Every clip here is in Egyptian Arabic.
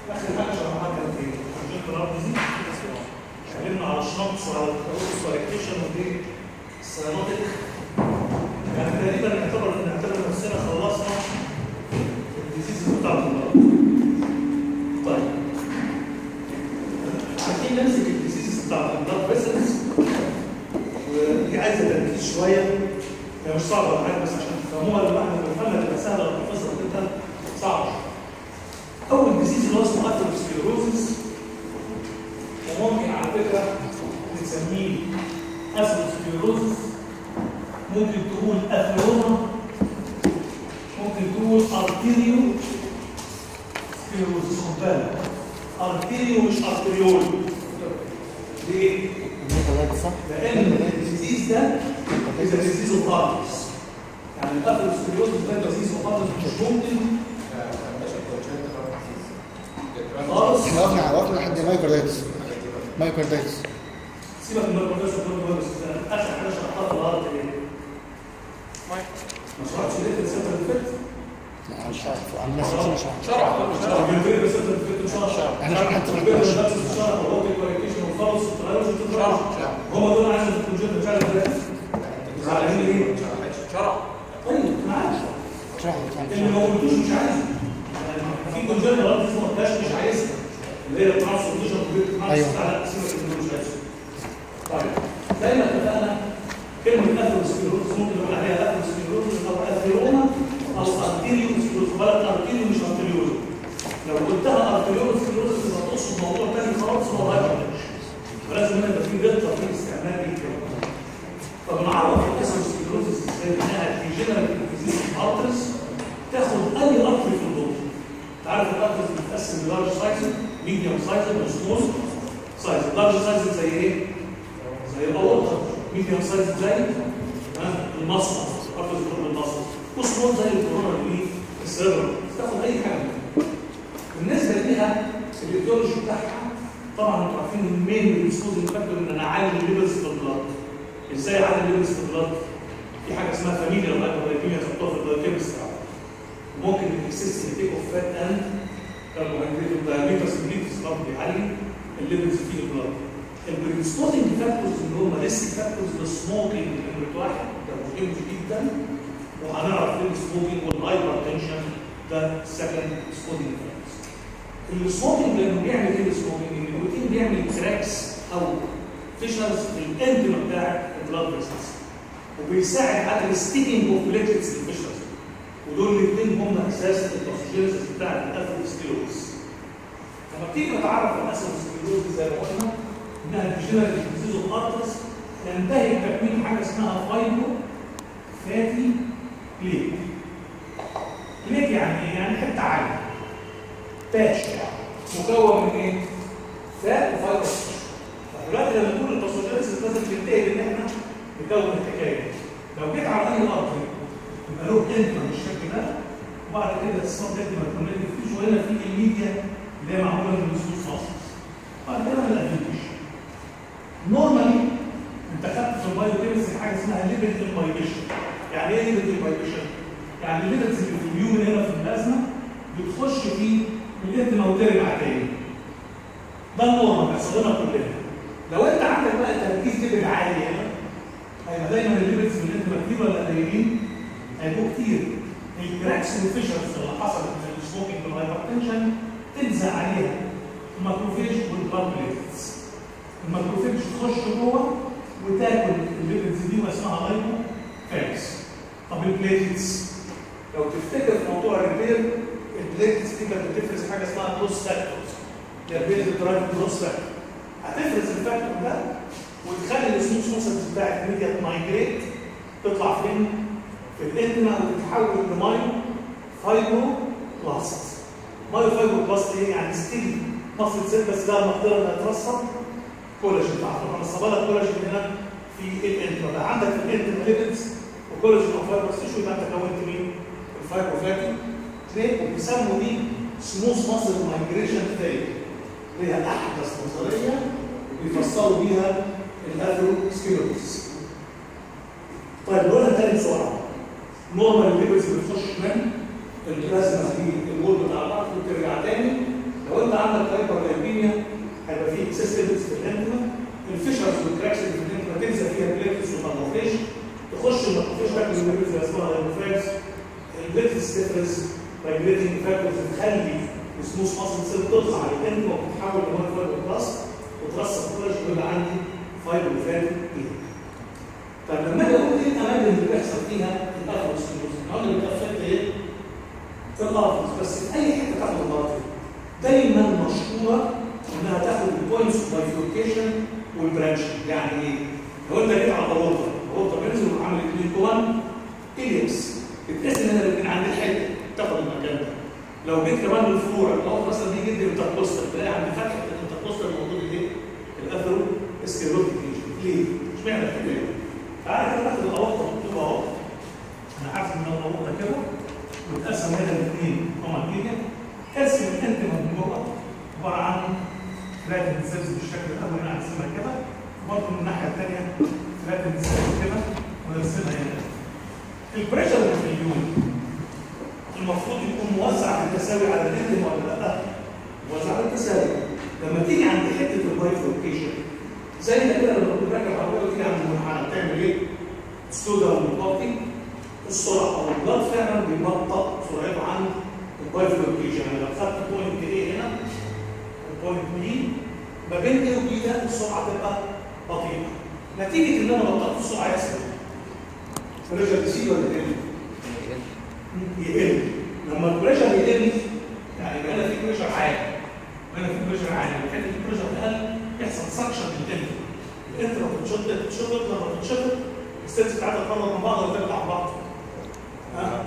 اخر حاجه شرحناها كانت ايه؟ كونجنتال ديزيز اتكلمنا على الشنطس وعلى الكروس والكتيشن ودي السيروتيك يعني تقريبا نعتبر نعتبر نفسنا خلصنا الديزيز بتاعت المرض. طيب عايزين نمسك الديزيز بتاعت البلاد فيسلز ودي عايزه تركيز شويه هي مش صعبه ولا حاجه بس عشان تفهموها لما احنا بنفهمها تبقى سهله لو تحفظها انت صعبه اول ديزيز اللي هو اسمه اثيروسكليروزس وممكن على فكره نسميه اثيروسكليروزس ممكن تقول اثيروما ممكن تقول ارتيريو سكليروزس خد بالك ارتيريو مش ارتريول ليه؟ صح؟ لان الديزيز ده is a disease of arteries يعني الاثيروسكليروزس ده disease of arteries مش ممكن خالص احنا وقفنا وقفنا لحد مايكرولايتس مايكرولايتس سيبك من الميكروباس والكورتيكويدس اخر حاجه شرحتها في الارض ايه؟ ما شرحتش ليه السنتر اللي فات؟ لا مش عارف عن الناس مش عارف شرح شرح الجلوكريا السنتر اللي فات شرح شرح احنا شرح شرحنا في الجلوكريا 13. والنفس شرح والروتي كواليكيشن والفرس والترايوس شرح والترايوس هم دول عايزين الكونجنت مش عارف ازاي زعلانين ليه؟ شرح طيب معاك شرح اللي ما قلتوش مش عايزه يعني في كونجنت غلط اسمه ما قلتهاش مش عايزها اللي هي ترانسفورميشن أيوة. على سيبك اللي مش عايزه طيب زي ما اتفقنا كلمة اثيروسكليروز ممكن نقول عليها اثيروسكليروز او اثيروما او ارتيريوسكليروز ولا ارتيريو مش ارتيريوز لو قلتها ارتيريوسكليروز تبقى تقصد موضوع تاني خالص هو هايبرتنشن فلازم هنا يبقى في دقة في استعمال الكلمة طب نعرف الاثيروسكليروز ازاي انها ديجنريتيف ديزيز ارترز تاخد اي ارتري في الضوء انت عارف الارترز بتتقسم للارج سايز ميديوم سايز وسمول سايز اللارج سايز زي ايه؟ زي الاورطه ميديوم سايز زي ها، المصنع ارترز بتروح المصنع وسمول زي الكورونا اللي السيرفر تاخد اي حاجه منها. بالنسبه ليها الايديولوجي بتاعها طبعا انتوا عارفين المين الاكسبوزنج فاكتور ان انا اعلي الليفلز في البلاد ازاي اعلي الليفلز في البلاد؟ في حاجه اسمها فاميليا لايكوبلايكيميا تحطوها في البلايكيمستري ممكن الاكسس انتيك اوف فات اند كربوهيدرات الدايمتر سبليتس برضه بيعلي الليفلز في البلاد البريسبوزنج فاكتورز اللي هم ريسك فاكتورز للسموكينج نمره واحد ده مهم جدا وهنعرف ليه السموكينج والهايبر تنشن ده سكند سبوزنج فاكتورز السموكينج لانه بيعمل ايه السموكينج؟ النيكوتين بيعمل كراكس او فيشرز في الاندم بتاع البلاد فيسلز وبيساعد على الستيكينج اوف بليتلتس الفيشرز ودول الاثنين هم اساس التوكسيجينيسيس بتاع الاثيروسكليروز لما بتيجي نتعرف على الاثيروسكليروز زي ما قلنا انها ديجنريتيف ديزيز اوف ارترز ينتهي بتكوين حاجه اسمها فايبرو فاتي بليك بليك يعني ايه؟ يعني حته عاليه باش مكون من ايه؟ فات وفايبر دلوقتي لما نقول التوكسيجينيسيس لازم تنتهي ان احنا نكون الحكايه دي. لو جيت على اي ارتري يبقى له انتر بالشكل ده وبعد كده الصوت ده ما تكون فيش وهنا في الميديا اللي هي معموله من النصوص مصر بعد كده من الابلكيشن نورمالي انت خدت في البايو كيمستري حاجه اسمها ليبيد امبايبيشن يعني ايه ليبيد امبايبيشن؟ يعني الليبيدز اللي في اليومن هنا في البلازما بتخش في الانتماوتيري العاديه ده النورمال بيحصل لنا كلنا لو انت عندك بقى تركيز ليبيد عالي هنا هيبقى دايما الليبيدز في الانتما كتير ولا قليلين؟ هيبقوا كتير الكراكس والفيشرز اللي حصلت من السموكينج والهايبرتنشن تلزق عليها الماكروفيج والبلاتليتس الماكروفيج تخش جوه وتاكل الليبيدز دي واسمها لايبو فاكس طب البليتلتس لو تفتكر في موضوع الريبير البليتلتس دي كانت بتفرز حاجه اسمها كروس فاكتورز هي البيلز درايف كروس فاكتور هتفرز الفاكتور ده وتخلي السموث موسلز بتاعت الميديا مايجريت تطلع فين؟ في الانتما وتتحول لمايو فايبرو بلاست مايو فايبرو بلاست ايه يعني ستيل مصل سيل بس ده المقدره انها ترسب كولاجين تعرف مرسبه لك كولاجين هنا في الانتما بقى عندك في الانتما ليبيدز وكولاجين او فايبرو تيشو يبقى انت كونت مين؟ الفايبرو فاتي تريك وبيسموا دي سموث ماسل مايجريشن ثيري اللي هي احدث نظريه بيفسروا بيها الاثيروسكليروز طيب نقولها تاني بسرعه نورمال الليبلز بتخش من البلازما في الوول بتاع الارض وترجع تاني لو انت عندك هايبر لايبيميا هيبقى فيه اكسسبلز في الانتما الفيشرز والكراكس اللي في الانتما تنزل فيها بليتس وماكروفيج تخش الماكروفيج تاكل الميرز زي اسمها هايبوفراكس البليتس تفرز مايجريتنج فاكتورز تخلي السموث ماسل سيل تطلع على الانتما وتتحول لماي فايبر بلاست وترسب كولاجين ويبقى عندي فايبر فات طيب لما اجي اقول ايه الاماكن اللي بيحصل فيها الافروسكلوز الاماكن اللي بتأفكت ايه؟ في الافروس بس في اي حته تاخد البارتي دايما مشهوره انها تاخد البوينتس اوف بايفوركيشن والبرانشنج يعني ايه؟ لو انت جيت على الاورطه الاورطه بينزل وعامل اثنين كوان اليبس بتحس ان انا الاثنين عند الحته تاخد المكان ده لو جيت كمان للفروع الاورطه مثلا دي جد انتركوستال تلاقي عند فتحه الانتركوستال موجود ايه؟ الاثرو اسكيروتيك ليه؟ اشمعنى كده؟ تعالى كده ناخد الاورطه مكتوبه اهو انا عارف ان الاورطه كده متقسم هنا الاثنين طبعا كده قسم الانتما من جوه عباره عن فلاتن سيلز بالشكل الاول انا هرسمها كده وبرضه من الناحيه الثانيه فلاتن سيلز كده ونرسمها هنا البريشر اللي في اليوم المفروض يكون موزع بالتساوي على الانتما ولا لا؟ موزع بالتساوي لما تيجي عند حته البايفوركيشن زي ما كده لما كنت راكب عربيه وتيجي عند المنحنى بتعمل ايه؟ سلو داون بتبطي السرعه او البلاد فعلا بيبطأ سرعته عن البايفوركيشن يعني لو خدت بوينت ايه هنا البوينت بي ما بين ايه وبي ده السرعه تبقى بطيئه نتيجه ان انا بطأت السرعه يحصل بريشر تزيد ولا تقل؟ يقل لما البريشر يقل يعني يبقى هنا في بريشر عالي هنا في بريشر عالي الحته دي بريشر اقل يحصل سكشن للانتر الانتر لما تتشطط تتشطط لما تتشطط السيلز بتاعتها تقرب من بعض وتبعد عن بعض ها؟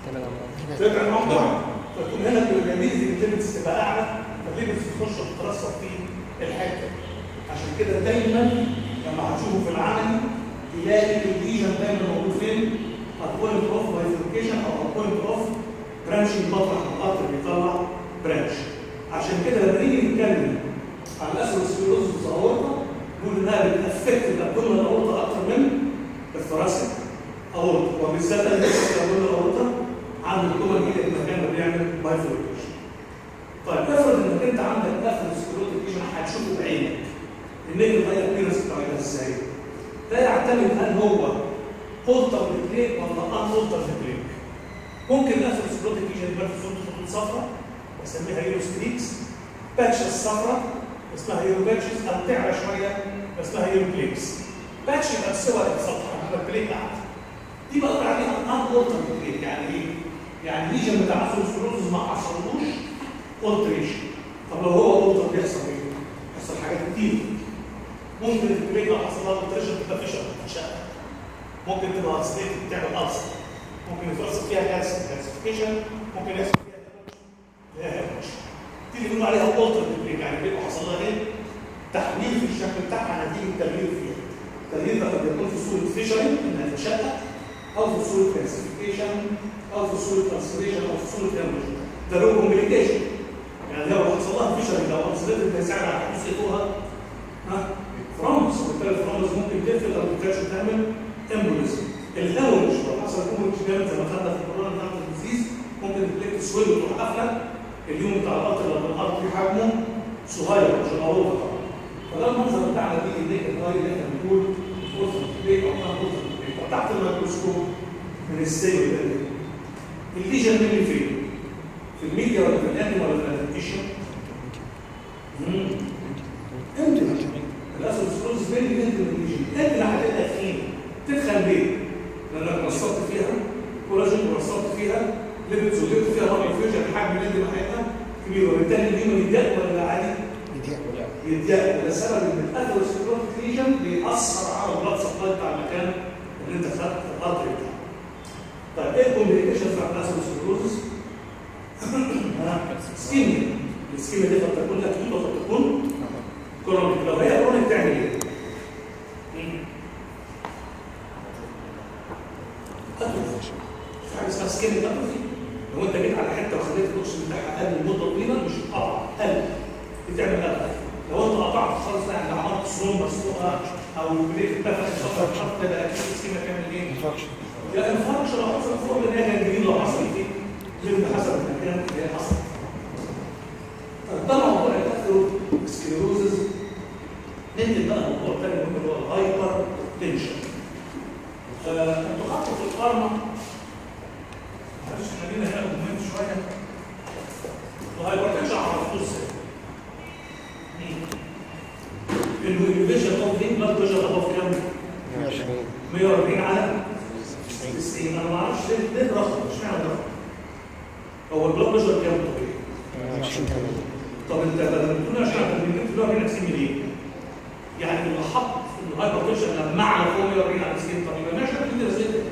تبعد عن بعض فتكون هنا الجميز الليمتس تبقى اعلى فالليمتس تخش وتترسب في الحته عشان كده دايما لما هتشوفه في العمل تلاقي الليجن دايما موجود فين؟ البوينت اوف بايفوركيشن او البوينت اوف برانشنج مطرح ما القطر بيطلع برانش عشان كده لما نيجي نتكلم عن الاسروسكلوز اورطه نقول انها بتافكت الابدومين الاورطه اكتر من الثراسك اورطه وبالذات الابدومين الاورطه عند الكومن هي المكان اللي بيعمل بايفوركيشن طيب افرض انك انت عندك اسروسكلوز هتشوفه بعينك النجم ده الابيرنس بتاعتها ازاي؟ ده يعتمد هل هو اولتر بليك ولا ان اولتر بليك ممكن الاسروسكلوتيك ليجن يبقى في صوره صفراء بسميها هيرو ستريكس باتشز صفراء اسمها هيرو باتشز او تعلى شويه اسمها هيرو بليكس باتش يبقى سوى السطح على بليك تحت دي بقول عليها ان اولتر بليك يعني ايه؟ يعني ليجن بتاع اسروسكلوتيك ما حصلوش اولتريشن طب لو هو اولتر بيحصل ايه؟ بيحصل حاجات كتير ممكن البليك لو حصل لها اولتريشن تبقى فيشر تتشقق ممكن تبقى سليت تعمل ألسر ممكن يتوصف فيها كالسيوم كالسيفيكيشن ممكن يحصل فيها هيرش تيجي بيقولوا عليها اولتر بريك يعني بيبقى حصل لها ايه؟ تحويل في الشكل بتاعها نتيجه تغيير فيها التغيير ده قد يكون في صوره فيشرنج انها تتشقق او في صوره كالسيفيكيشن او في صوره ترانسفيريشن او في صوره هيرش ده له كومبليكيشن يعني لو حصل لها فيشرنج او انسليتد هيساعد على حدوث ايه ها فرامس وبالتالي الفرامس ممكن تقفل او تكتشف تعمل امبوليزم الهاورج لو حصل امبوليزم جامد زي ما خدنا في الكورونا بتاعت الديزيز ممكن تبليك تسويل وتروح قافله اليوم بتاع القطر لما القطر في حجمه صغير مش معروف طبعا فده المنظر بتاعنا دي اللي الهاي اللي احنا بنقول فرصه بليك او كان فرصه بليك تحت الميكروسكوب من السيل الليجن اللي فين؟ في الميديا ولا في الانتم ولا في الادكتيشن؟ انتم الاسوسكلوز فين انت الليجن انت اللي هتبقى فين؟ تدخل بيه لانك وصلت فيها كولاجين وصلت فيها ليبيدز وجبت فيها رابع فيوجن الحجم اللي انت محتاجها كبير وبالتالي اليوم يضيق ولا عادي؟ يضيق وده سبب ان الاثيروسكلوتيك ليجن بيأثر على البلاد سبلاي بتاع المكان اللي انت خدت الارتري بتاعه. طيب ايه الكومبليكيشن بتاع الاثيروسكلوتيك؟ سكيميا السكيميا دي قد تكون اكيوت وقد تكون كرونيك لو هي كرونيك تعمل ايه؟ اتروفي في حاجه اسمها سكين اتروفي لو انت جيت على حته وخليت الاكسجين بتاعها قل لمده طويله مش قطع قل بتعمل اتروفي لو انت قطعت خالص لا انت عملت صوم مسلوقه او البريك اتفق الشفره الخط ده اكيد السكين هتعمل ايه؟ يا انفاركشن لو حصل فوق ان هي جنجرين لو حصل فيه غير حسب المكان اللي هي حصل ده موضوع ننتج بقى الموضوع الثاني مهم اللي هو الهايبر تنشن آه، انتوا خدتوا في الفارما معلش خلينا هنا مهم شويه الهايبر تنشن عرفتوه ازاي؟ الانهبيشن اوف دي بلاد بريشر ابوف كام؟ 120 140 على 90 انا ما اعرفش ليه ليه الرقم مش معنى الرقم هو البلاد بريشر كام طبيعي؟ 120 طب انت بدل ما تقول 20 طب انت بتقول 140 مليون يعني اللي حط الهايبر تنشن لما على فوق 140 على 90 طب يبقى ماشي كده ازاي كده؟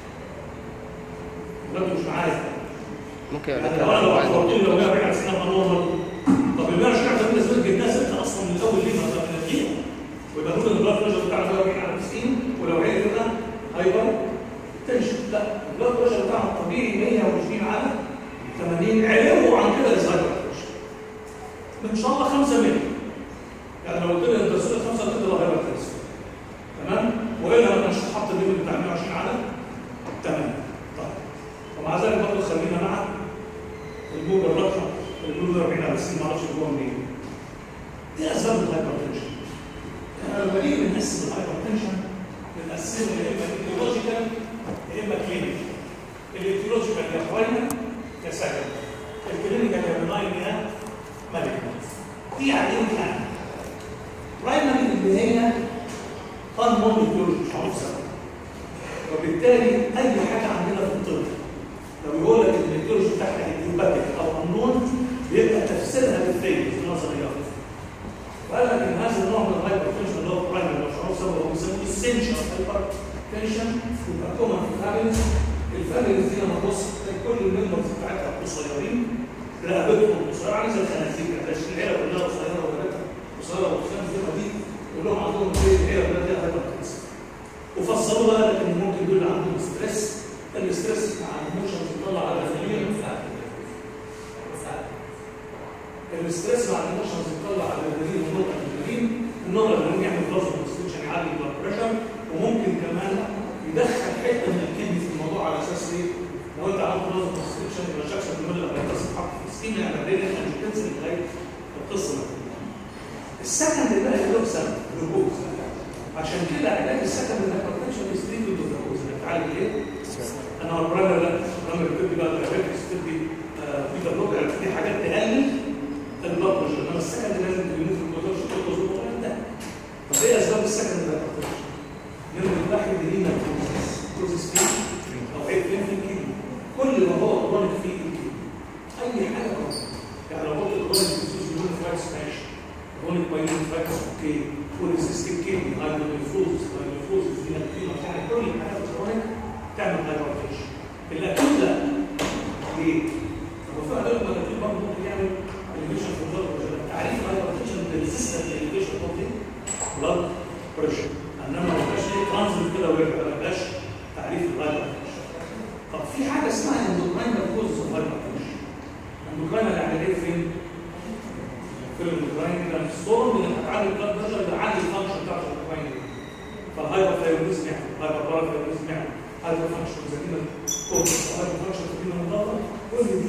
يبقى انتوا مش معايا ممكن يعني لو انا لو حطيت لو 140 على 90 ابقى نورمال طب ال 120 على 90 بالنسبه لك جبناها 6 اصلا من الاول ليه ما انت بتديها ويبقى نقول ان البلاد بريشر بتاعنا 140 على 90 ولو هي كده هايبر تنشن لا البلاد بريشر بتاعنا الطبيعي 120 على 80 علو عن كده الهايبر تنشن ان شاء الله 5 مللي يعني لو قلت لي انت صرت 5 مللي ده هايبر تنشن تمام والا ما كانش حاطط الليمت بتاع 120 على 8 طيب ومع ذلك برضه خلينا مع الموجة الرقم اللي بيقولوا 40 على 60 ما اعرفش هو منين دي اسباب الهايبرتنشن يعني لما نيجي بنقسم الهايبرتنشن بنقسمه يا اما ايديولوجيكال يا اما كلينيكال الايديولوجيكال يا برايمر يا سكند الكلينيكال يا بناين يا مالجنت دي يعني ايه يعني برايمري اللي هي انمون ايديولوجي مش عارف سبب وبالتالي اي حاجه عندنا في الطب لو يقول لك ان الدكتور بتاعها هيديوباتيك او امنون بيبقى تفسيرها بالفيل في النظريات وقال لك ان هذا النوع من الهايبر تنشن اللي هو برايمري لو شعور سبب هو بيسموه اسينشال هايبر تنشن يبقى كومن في الفاميليز الفاميليز دي لما تبص تلاقي كل الممبرز بتاعتها قصيرين رقبتهم قصيره عامله زي الخنازير كده تلاقي العيله كلها قصيره وبناتها قصيره وخصوصا زي ما دي كلهم عندهم زي العيله كلها دي هايبر تنشن وفسروا بقى لك ان ممكن دول عندهم ستريس الاستريس مع الايموشنز بيطلع على الادرينالين الاستريس مع الايموشنز بيطلع على الادرينالين ونقطه الادرينالين النقطه الادرينالين يعمل بلازما كونستريكشن يعلي البلاد بريشر وممكن كمان يدخل حته من الكدني في الموضوع على اساس ايه؟ لو انت عملت بلازما كونستريكشن يبقى شخص بيقول لك انت تتحط في السكين يعني الادرينالين انجيوتنسن لغايه القصه دي. السكند بقى له سبب جلوكوز عشان كده علاج السكند الهايبرتنشن ستريت بالجلوكوز بتعالج ايه؟ انا هو البرايمر لا البرايمر بتدي بقى دايابيتكس بتدي بيتا بلوك يعني بتدي حاجات تقلل البلاد بريشر انما السكند لازم تريموف الجلوكوز الجلوكوز والكلام ده طب ايه اسباب السكند الهايبرتنشن؟ نمرة واحد لينا كوزس كوزس فيه او عيب فين في الكيدني كل ما هو كرونيك في الكيدني اي حاجه كرونيك يعني لو قلت كرونيك ديسوز يقول فايكس ماشي كرونيك بايلين فايكس اوكي وليسيستيك كيدني هايدروفوز هايدروفوز دي نتيجه يعني كل الحاجات الكرونيك تعمل هايبرتنشن الاكيد لا ليه؟ هو فعلا لما الاكيد برضه ممكن يعمل اليفيشن في البلد بريشر تعريف الهايبرتنشن ريزيستنت اليفيشن اوف دي بلاد بريشر انما ما بقاش ايه ترانزيت كده ويرجع ما بقاش تعريف الهايبرتنشن طب في حاجه اسمها اندوكراين كوزز اوف هايبرتنشن اندوكراين يعني ايه فين؟ في الاندوكراين ده في الصوره من هتعلي البلاد بريشر يعلي الفانكشن بتاعت الاندوكراين فالهايبر ثايرويدزم يعني هايبر باراثايرويدزم يعني هايبر فانكشن زي كوز هايبر فانكشن تدينا مضادة كل دي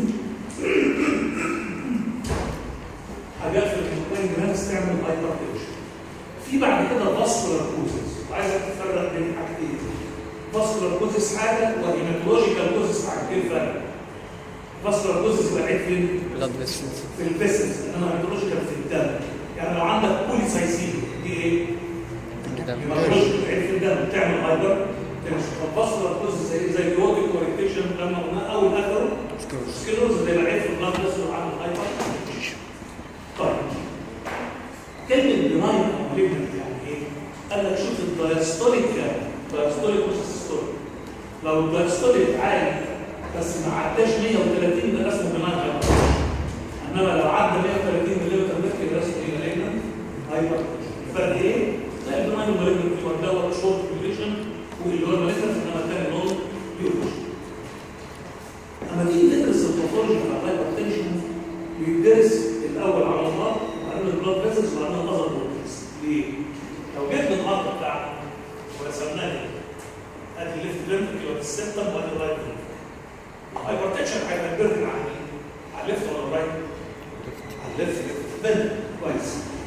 حاجات في الاندوكراين جلاندز تعمل هايبر تنشن في بعد كده فاسكولار كوزز وعايزك تفرق بين حاجتين فاسكولار كوزز حاجه وهيماتولوجيكال كوزز حاجه ايه الفرق؟ فاسكولار كوزز يبقى عيب فين؟ بلاد فيسلز في الفيسلز انما هيماتولوجيكال في الدم يعني لو عندك بوليسايسين دي ايه؟ الدم هيماتولوجيكال عيب في الدم تعمل هايبر تنشن طب فاسكولار كوزز زي زي اليوديك كوريكتيشن لما قلنا او الاثر سكيلوز زي العيب في البلاد فيسل عامل هايبر تنشن طيب كلمة بناين أو مالجنت يعني إيه؟ قال لك شوف الدايستوليك كام؟ دايستوليك مش السيستوليك. لو الدايستوليك عالي بس ما عداش 130 ده اسمه بناين هايبر انما لو عدى 130 ملم ميركوري ده اسمه ايه؟ مالجنت هايبر الفرق ايه؟ لا البناين والمالجنت هو دوت شورت ديوريشن واللي هو المالجنت انما الثاني لون ديوريشن. اما تيجي تدرس الباثولوجي بتاع الهايبر تنشن بيدرس الاول على النار وبعدين البلاد فيسلز وبعدين الاذر بروتينز ليه؟ لو جبنا النهارده بتاعنا ورسمناه ادي الليفت فينتركل وادي السبتم وادي الرايت فينتركل الهايبرتنشن هيبقى البرد على مين؟ على الليفت ولا الرايت؟ على الليفت فينتركل كويس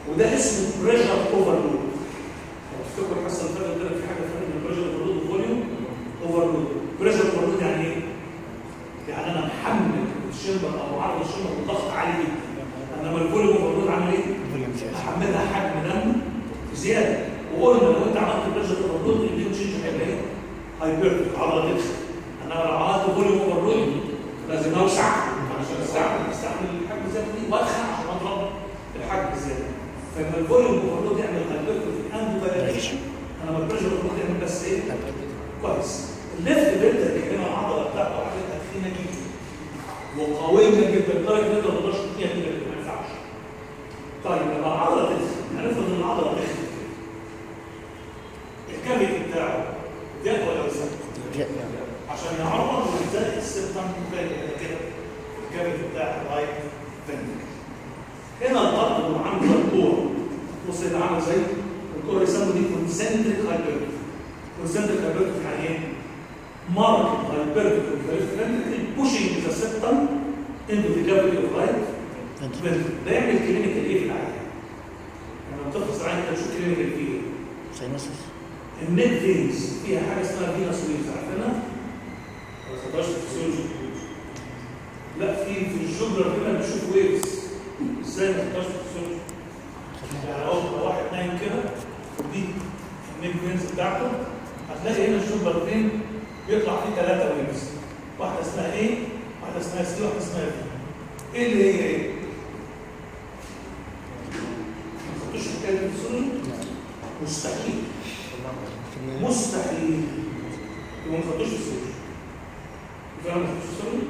وده اسمه بريشر اوفرلود لو تفتكروا الحصه اللي فاتت قلت لك في حاجه فرق بين بريشر اوفرلود وفوليوم اوفرلود بريشر اوفرلود يعني ايه؟ يعني انا محمل الشمبر او معرض الشمبر بضغط عالي جدا انما الفوليوم اوفرلود عامل ايه؟ فوليوم زيادة احملها حجم دم زياده وقلنا لو انت عملت بريشر اوفرلود الديو تشينج هيبقى ايه؟ هايبرت العضله تكسر انما لو عملت فوليوم اوفرلود لازم اوسع عشان استعمل استعمل الحجم الزياده دي وادخل عشان اضرب الحجم الزياده فلما الفوليوم اوفرلود يعمل هايبرت في الاند دايركشن انما البريشر اوفرلود يعمل بس ايه؟ كويس الليفت بيبدا هنا العضله بتاعته عضله تخينه جدا وقويه جدا لدرجه ان انت ما تقدرش تحكيها كده ما ينفعش طيب لما العضله تخن هنفرض ان العضله تخن الكبد بتاعه زاد ولا مش زاد؟ عشان يعرض لزق السيرتم مبالغ كده الكبد بتاع الرايت فنك هنا الضغط اللي عامل زي الكوره بص هنا عامل زي الكوره يسموا دي كونسنتريك هايبرتروفي كونسنتريك هايبرتروفي يعني ايه؟ مارك هايبرتروفي فنتريكل pushing the septum into the cavity of right ventricle ده يعمل كلينيكال ايه في العيان؟ لما بتفحص العيان كده تشوف كلينيكال فيه ايه؟ ساينوسس النت فينز فيها حاجه اسمها فينس وينز عارفينها؟ ما خدتهاش في الفسيولوجي لا في في الجبر كده بنشوف ويفز ازاي ما خدتهاش في الفسيولوجي يعني اهو لو واحد نايم كده ودي النت فينز بتاعته هتلاقي هنا الجبر فين بيطلع فيه ثلاثه ويفز واحده اسمها ايه؟ واحده اسمها سي واحده اسمها في ايه اللي هي ايه؟ ما خدتوش حكايه الفسيولوجي؟ مستحيل مستحيل يبقى ما خدوش السوري فاهم ما خدوش السوري؟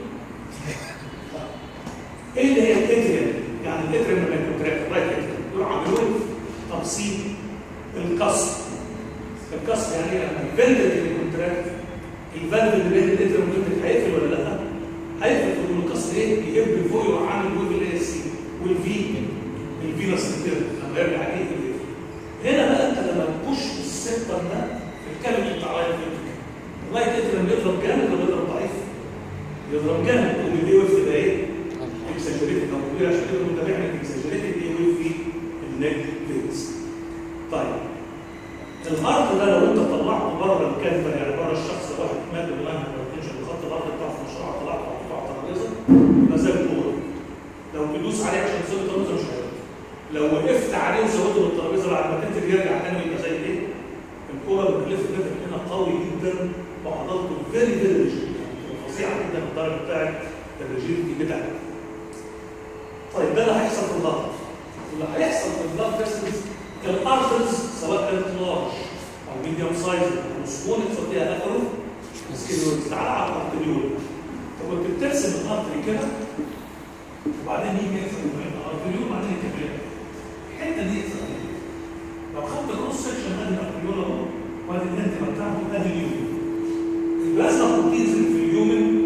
ايه اللي هي الاتريم؟ يعني الاتريم لما يكون تراك رايت اتريم دول عملوا تبسيط الكسر الكسر يعني ايه؟ لما الفنترك اللي يكون تراك الفالف اللي بين الاتريم والفنترك هيقفل ولا لا؟ هيقفل تقول الكسر ايه؟ يجيب لفوق يروح عامل ويف الاي اس سي والفي الفينس الاتريم لما يرجع عليه يقفل هنا بقى انت لما تبوش السيكتر ده الكلمه بتاع رايت فينتركل الرايت فينتركل لما يضرب جامد ولا يضرب ضعيف؟ يضرب جامد تقوم الاي ويف تبقى ايه؟ اكسجريتد او كبير عشان كده انت بيعمل اكسجريتد اي ويف في النيك فينز. طيب الهارت ده لو انت طلعته بره الكلمه يعني بره الشخص لو واحد مات بالله ما تنشر بخط الارض بتاعه في مشروع طلعته وحطيته على الترابيزه يبقى زي الكوره لو تدوس عليه عشان تسوي الترابيزه مش هيقدر لو وقفت عليه وزودته بالترابيزه بعد ما تنزل يرجع تاني ويبقى زي ايه؟ الكوره بتلف كده هنا قوي جدا وعضلته فيري فيري ريجيد فظيعه جدا الدرجه بتاعت الريجيدتي بتاعتك. طيب ده اللي هيحصل في الضغط. اللي هيحصل في البلاد فيسلز الارترز سواء كانت لارج او ميديوم سايز او سمول يحصل فيها اثرو سكيلوز تعالى على الارتريول. طب كنت بترسم الارتري كده وبعدين يجي يحصل الارتريول وبعدين يكمل الحته دي يحصل ايه؟ لو خدت الكروس سكشن ادي الارتريول اهو وادي الانتما بتاعته ادي اليومن البلازما بتنزل في اليومن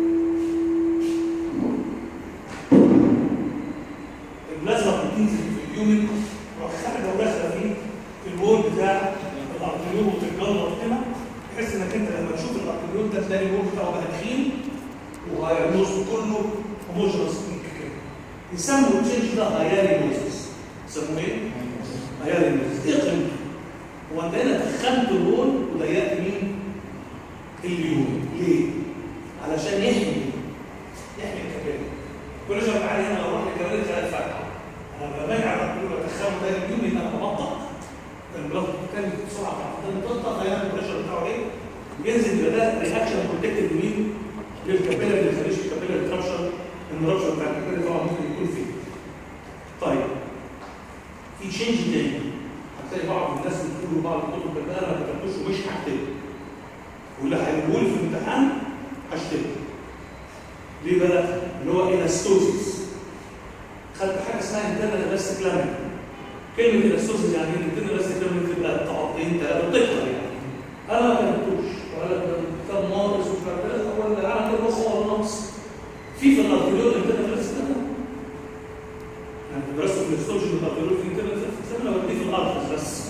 البلازما بتنزل في اليومن تروح خارجه وداخله فيه في الوول بتاع الارتريول وتتجلط كده تحس انك انت لما تشوف الارتريول ده تلاقي الوول بتاعه بقى تخين والنص كله هوموجينوس كده يسموا التشينج ده هيالينوزس يسموه ايه؟ هيالينوزس ايه قيمته؟ هو انت هنا دخلت الوول وضيقت مين؟ اليوم ليه؟ علشان يحمي يحمي الكباري كل شويه تعالى هنا لو رحت الكباري تلاقي الفتحه انا لما باجي على الطول ادخله ده اليوم يبقى انا ببطأ البلاد بتتكلم بسرعه بعدين تبطأ فهنا البريشر بتاعه ايه؟ ينزل يبقى ده رياكشن بروتكتيف لمين؟ للكابيلا اللي ما يخليش الكابيلا ترابشر الرابشر بتاع الكابيلا طبعا ممكن يكون فيه. طيب في تشينج تاني هتلاقي بعض الناس بتقول بعض الكتب ده انا ما كتبتوش ومش هكتبه واللي هيقول في الامتحان هشتغل ليه بقى؟ اللي هو الاستوزيس خدت حاجه اسمها انترنال الاستيك لامين كلمه الاستوزيس يعني ايه؟ انترنال الاستيك لامين تبقى تعطين ثلاثه بتكبر يعني انا ما كتبتوش ولا كتاب ناقص ومش عارف ايه ولا انا كده مخ ولا ناقص في في الارتيول انترنال الاستيك لامين يعني درست في الاستوجي من الارتيول في انترنال الاستيك لامين ولا في الارتس بس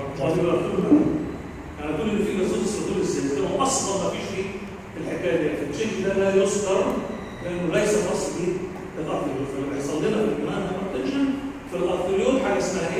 انا بقول ان في نصوص صدور السلسله اصلا ما فيش فيه الحكايه دي التشيك ده لا يذكر لانه ليس خاص به الارتريول فلما يحصل لنا في الجنان هايبرتنشن في الارتريول حاجه اسمها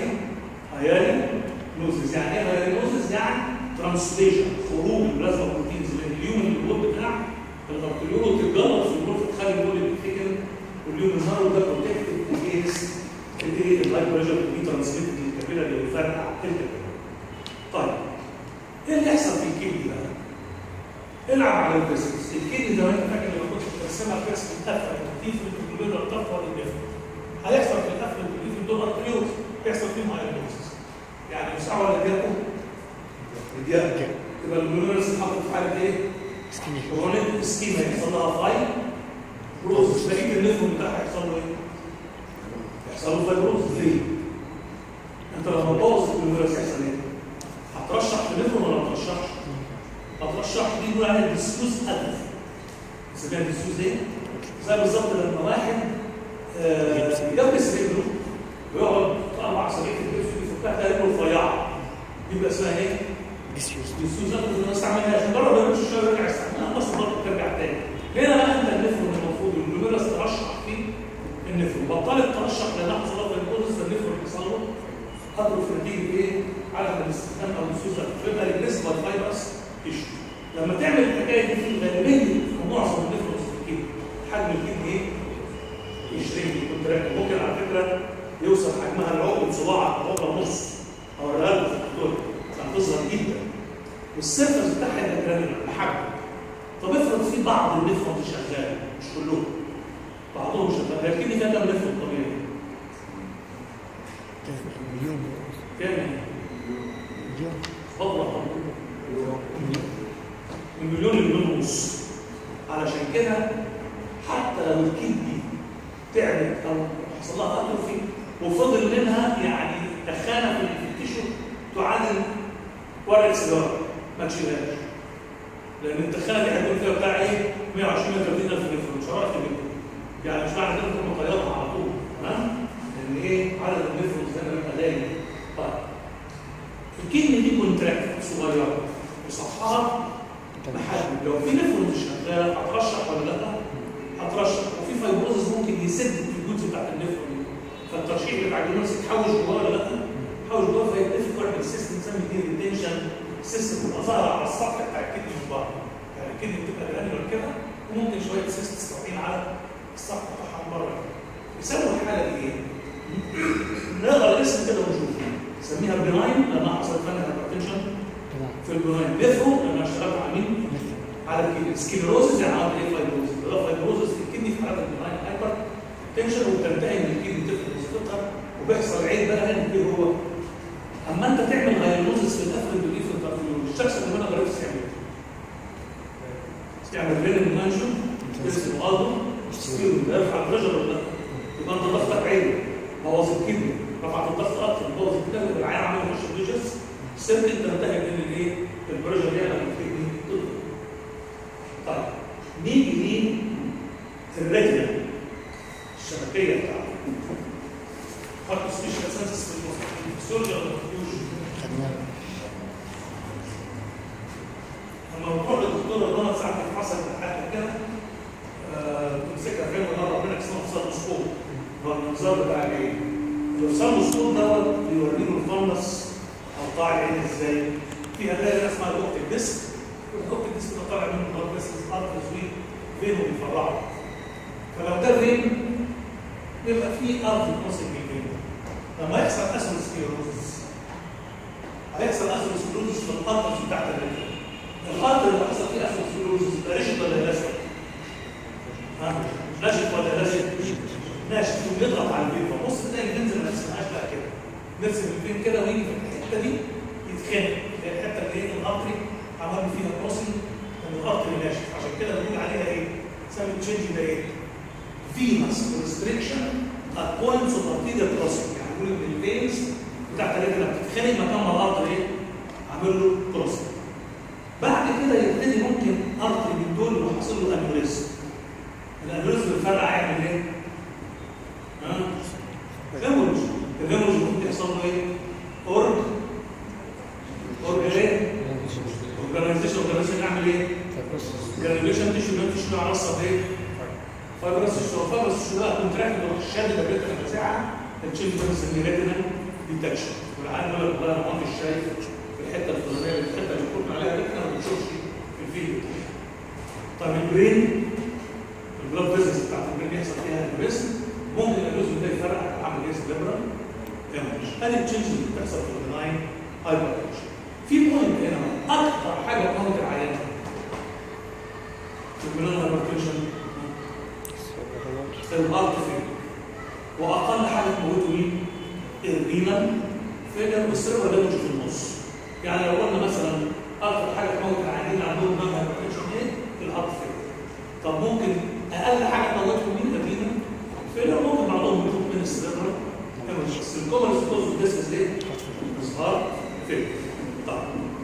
النار ده بروتكتد اجينست الايه اللايف بريشر اللي ترانسميت للكابيلاري اللي بيفرقع الكابيلاري طيب ايه اللي يحصل في الكدني بقى؟ العب على الفيسكس الكدني ده انت فاكر لما كنت بترسمها فيرس بتقفل كتير في الكمبيوتر بتقفل الجفن هيحصل في القفل اللي في الدور ارتريوز يحصل فيهم هايبوكسيس يعني مساعة ولا جاكو؟ جاكو تبقى الجلوميرس اتحط في حاله ايه؟ اسكيميا كرونيك اسكيما يحصل لها فايل بروز بقيه النفر بتاعها يحصل له ايه؟ يحصل له فايبروز ليه؟ انت لما تبوظ الجلوميرس يحصل ايه؟ هترشح في نفر ولا ما ترشحش؟ هترشح دي بيقول عليها ديسيوز هدف اسمها ديسيوز ايه؟ زي بالظبط لما واحد آه، يلبس رجله ويقعد اربع اسابيع في البيت يفكها رجله رفيعه يبقى اسمها ايه؟ ديسيوز السوزات اللي ما استعملهاش مجرد ما يمشي شويه يرجع يستعملها اصلا برضه ترجع تاني هنا بقى انت النفر اللي المفروض الجلوميرس ترشح فيه النفر بطلت ترشح لان حصل لها فيبروزس النفر اللي حصل له قدره في نتيجه ايه؟ عدم الاستخدام او السوزات فيبقى الجسم فايبرس تيشو لما تعمل الحكايه دي في الغالبيه في معظم النفروس في الكيد حجم الكيد ايه؟ يشتري كونتراكت ممكن على فكره يوصل حجمها لعقد صباعك عقده ونص او الرقبه في الدكتور هتصغر جدا والسيرفس بتاعها يبقى جرانيولار بحجم طب افرض في بعض النفرون شغال مش كلهم بعضهم شغال لكن فيها كام نفرون طبيعي؟ مليون كام؟ مليون والله من مليون لمليون ونص علشان كده حتى لو الكدني تعبت او حصل لها اتروفي وفضل منها يعني دخانه في التيشو تعادل ورقه سيجاره ما تشيلهاش لان الدخانه دي هتكون فيها بتاع ايه 120 130 الف نفر مش هعرف تجيبها يعني مش معنى كده تكون مقيضها على طول تمام لان ايه عدد النفر زي ما بيبقى قليل طيب الكدني دي كونتراكت صغيره وصفحها بحجم لو في نفر مش شغال هترشح ولا لا؟ هترشح وفي فايبروزس ممكن يسد في الجزء بتاعت النفر دي فالترشيح بتاع الجلوس يتحوش جواه ولا لا؟ يتحوش جواه فيتفق واحد السيستم نسمي دي ريتنشن سيستم تبقى ظاهره على السطح بتاع الكدني من بره يعني الكدني بتبقى جرانيولار كده وممكن شويه سيستس طالعين على السطح بتاعها من بره يسموا الحاله دي ايه؟ نقرا الاسم كده ونشوف نسميها بناين لانها حصلت فيها هايبرتنشن تمام في البناين نفرو لانها اشتغلت على مين؟ على الكدني سكليروزز يعني عملت ايه فايبروزز ده فايبروزز في الكدني في حالات البناين هايبر تنشن وبتنتهي من الكدني تفقد وظيفتها وبيحصل عيب بقى هنا ايه هو؟ اما انت تعمل هايبروزز في الافرد اللي في الكارفيول الشخص اللي انا جربت تعمل تعمل بين المنشن تسكت القلب ستيرو يرفع البريشر ولا لا؟ يبقى انت ضغطك عالي بوظ الكدني رفعت الضغط اكتر بوظ الكدني يبقى العيان عمال يخش الريجس سيركت تنتهي من الايه؟ البريشر يعلى من الكدني تضغط طيب نيجي للرجله الشبكيه بتاعته خط سبيشال سنسس في الفسيولوجي ولا الفيوجن خدناها لما بتروح للدكتور رنا ساعات حصل حاجه كده آه، تمسكها فين ولا ربنا اسمها انصار مسكوب هو المنظار بتاع الايه؟ الانصار مسكوب دوت بيوري له الفنس او قاع العين ازاي فيها دايره اسمها الاوبتيك ديسك والاوبتيك ديسك ده طالع منه بلاد فيسلز ارترز فينهم بيفرعوا فلو ده فين يبقى في ارض متصل بالفين لما يحصل اثيروسكليروزس هيحصل اثيروسكليروزس في الارترز بتاعت الرجل الخاطر اللي حصل فيه اثيروسكليروزس ده رشد ولا ناشف؟ ها؟ ناشف ولا ناشف؟ ناشف وبيضغط على الفين فبص تلاقي الجنز ما نرسمهاش بقى كده نرسم الفين كده ويجي في الحته دي يتخانق زي الحته اللي هي الارتري عملنا فيها كروسنج ان الارتري ناشف عشان كده بنقول عليها ايه؟ سمي تشينج ده ايه؟ فينس ريستريكشن ات بوينتس اوف ارتيريال كروسنج يعني بنقول ان الفينس بتاعت الرجل بتتخانق مكان ما الارتري ايه؟ عامل له كروسنج بعد كده يبتدي ممكن ارتري من دول اللي حاصل له انوريزم الانوريزم الفرع يعمل ايه؟ ها؟ هيموريج الهيموريج ممكن يحصل له ايه؟ اورج اورج ايه؟ اورجانيزيشن اورجانيزيشن يعمل ايه؟ جرانيوليشن تيشو ده تيشو على راسها ايه؟ فايبرس تيشو فايبرس تيشو ده كونتراكت بيروح شادد الريتنا ساعه التشيل ده بنسميه ريتنا ديتكشن والعيان يقول لك والله انا ما كنتش شايف في الحته الفلانيه الحته اللي كنا عليها ريتنا ما بنشوفش في الفيديو طيب البرين البلاد فيزنس بتاعت البرين يحصل فيها انفيست سيريبرال هيموريج ادي التشنج اللي بتحصل في البناين هايبر في بوينت هنا اكتر حاجه بتموت العيان في البناين هايبرتنشن الهارت فيلر واقل حاجه تموته مين؟ الرينال فيلر والسيرفر ده مش في النص يعني لو قلنا مثلا اكتر حاجه تموت العيانين اللي عندهم بناين هايبرتنشن ايه؟ الهارت فيلر طب ممكن اقل حاجه تموتهم مين؟ الرينال فيلر ممكن بعضهم يموت من السيرفر بس الكومن سكوز ديسكس ايه؟ هارت فيلر طب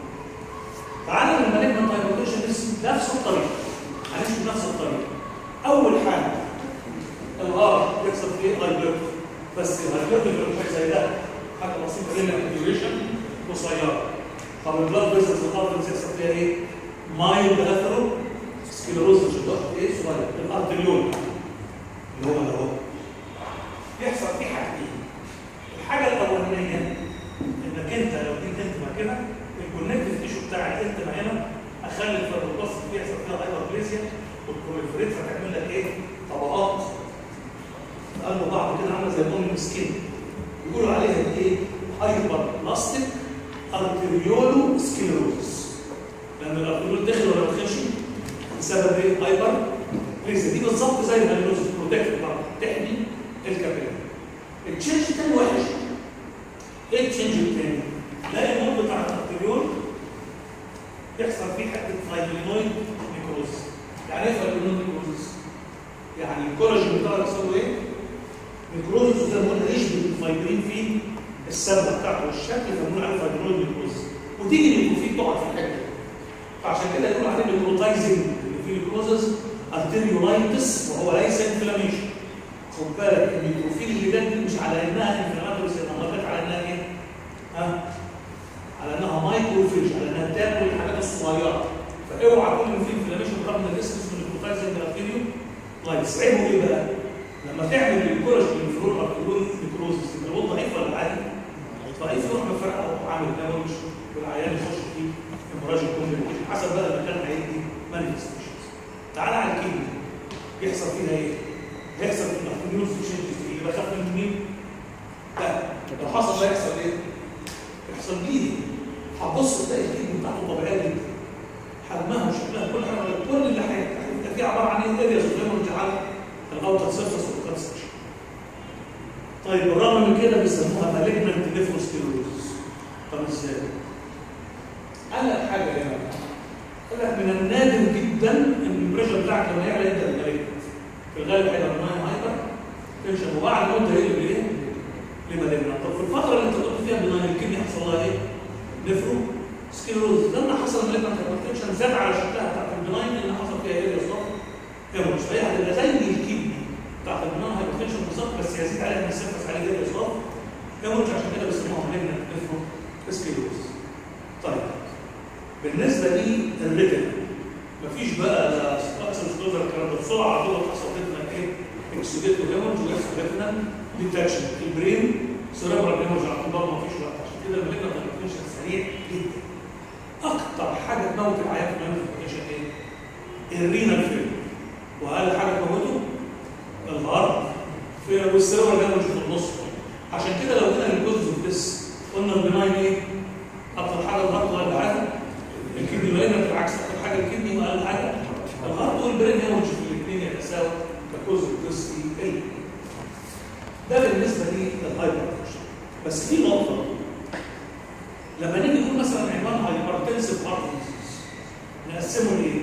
تعالى للمالجنت هايبرتنشن نفس الطريقه هنمشي بنفس الطريقه اول حاجه الار يحصل فيه هايبرت بس الهايبرت اللي مش زي ده حاجه بسيطه جدا ديوريشن قصيره طب البلاد فيسلز الارض يحصل فيها ايه؟ مايلد اثرو سكلروز مش الضغط ايه صغير الارتريول اللي هو ده هو يحصل فيه حاجتين الحاجه الاولانيه انك انت لو جيت انت مكانك الكونكتيف تيشو بتاع الانت هنا اخلي الفيبروبلاست يحصل فيها هايبربليزيا والبروفيريت فتعمل لك ايه؟ طبقات قالوا بعض كده عامله زي بوم سكين يقولوا عليها دي ايه؟ هايبر بلاستيك ارتريولو سكليروزس لان الارتريول داخل ولا ما دخلش بسبب ايه؟ هايبر بليزيا دي بالظبط زي الهالوز بروتكت تحمي الكابيلار التشينج الثاني وحش ايه التشينج الثاني؟ تلاقي الموت بتاع الارتريول يحصل فيه حته فايبرينويد نيكروز يعني ايه فايبرينويد نيكروز؟ يعني الكولاجين بتاعه يحصل له ايه؟ نيكروز زي ما قلنا يشبه الفايبرين في السبب بتاعته والشكل فبنقول عليه فايبرينويد نيكروز وتيجي النيكروفيل تقع في الحته فعشان كده يقولوا عليه نيكروتايزنج اللي فيه نيكروزز ارتريولايتس وهو ليس انفلاميشن خد بالك النيكروفيل اللي جت دي مش على انها انفلاماتوري انما جت على انها ايه؟ ها؟ على انها مايكروفيج على انها بتاكل الحاجات الصغيره فاوعى تقول ان في انفلاميشن رغم ان الاسم اسمه نيكروتايزنج ارتريو لايتس عيبه ايه بقى؟ لما تعمل الكولاجين الفلور ارتريول نيكروزس الفلور ضعيف ولا عادي؟ ضعيف يروح مفرقه وعامل دامج والعيان يخش فيه هيموراجيك كومبليكيشن حسب بقى المكان هيدي مانيفستيشنز تعالى على الكيدني يحصل فيها ايه؟ يحصل في الارتريول تشينجز اللي بخاف من مين؟ لا لو حصل ده يحصل ايه؟ يحصل بليدنج هتبص تلاقي الكيدني بتاعته طبيعيه جدا حجمها وشكلها كل حاجه كل اللي هيبقى فيه عباره عن ايه؟ اريا صغيره على الاوتر سيرفس والكونستركشن طيب بالرغم من كده بيسموها مالجنت نيفروسكليروزس طب ازاي؟ قال لك حاجه هنا قال لك من النادر جدا ان البريشر بتاعك لما يعلى يبدا المالجنت في الغالب هيبقى ماين هايبر تنشن وبعد مده يقلب لايه؟ لمالجنت طب في الفتره اللي انت قلت فيها بناين الكدني حصل لها ايه؟ نفرو سكليروز لما حصل مالجنت هايبرتنشن زاد على شكلها بتاعت البناين لان حصل فيها اريا صغيره هيموريج فهي هتبقى زي الكدني بتاعت البناين هايبرتنشن بالظبط بس يزيد عليها من السيرفس عليه اريا صغيره هيموريج عشان كده بيسموها مالجنت نفرو سكليروز طيب بالنسبه لي الريتن مفيش بقى لا ستراكشر سكوزر الكلام ده بسرعه على طول حصل لنا ايه؟ اكسيديت هيموريج ويحصل لنا ديتكشن البرين سيريبرال هيموريج على طول برضه مفيش وقت عشان كده المالجنت هايبرتنشن سريع جدا اكتر حاجه تموت العيان في المالجنت هايبرتنشن ايه؟ الرينال فيل واقل حاجه تموته الهارت والسيرفر ده مش في النص عشان كده لو جينا للجزء بس قلنا البناين ايه؟ اكتر حاجه الهارت واقل حاجه الكدني لقينا بالعكس اكتر حاجه الكدني واقل حاجه الهارت والبرين هي مش في الاثنين يتساووا كجزء جزء ال ده بالنسبه للهايبر بس في نقطه لما نيجي نقول مثلا عنوان هايبرتنسيف هارت ديزيز نقسمه لايه؟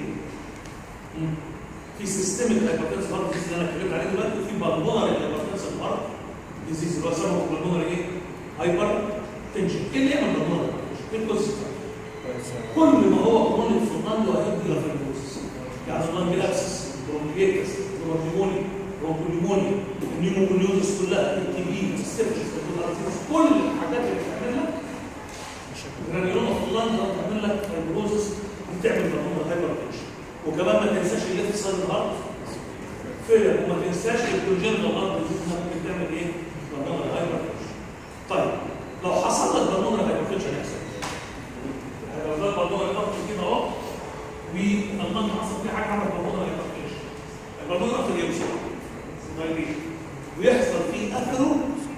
في سيستميك هايبرتنسيف هارت ديزيز اللي انا اتكلمت عليه دلوقتي وفي بالمونري هايبرتنسيف هارت ديزيز اللي هو سببه بالمونري ايه؟ هايبر تنشن ايه اللي يعمل بالمونري؟ ايه الكونسيبت؟ كل ما هو كرونيك في اللنج هيؤدي الى فيبروسس يعني اللنج ابسس برونكيتس برونكيموني برونكوليموني النيموكونيوزس كلها التي بي السيرجس كل الحاجات اللي بتعمل لك جرانيوما في اللنج او تعمل لك فيبروسس بتعمل بالمونري هايبر تنشن وكمان ما تنساش الليفت سايد هارت فيلر وما تنساش الكونجنتال هارت ديزيز ممكن تعمل ايه؟ بالمونري هايبر تنشن طيب لو حصل لك بالمونري هايبر تنشن يحصل لو ده بالمونري هايبر كده اهو والمنطقه حصل فيها حاجه عملت بالمونري هايبر تنشن البالمونري هايبر يوصل ويحصل فيه اثرو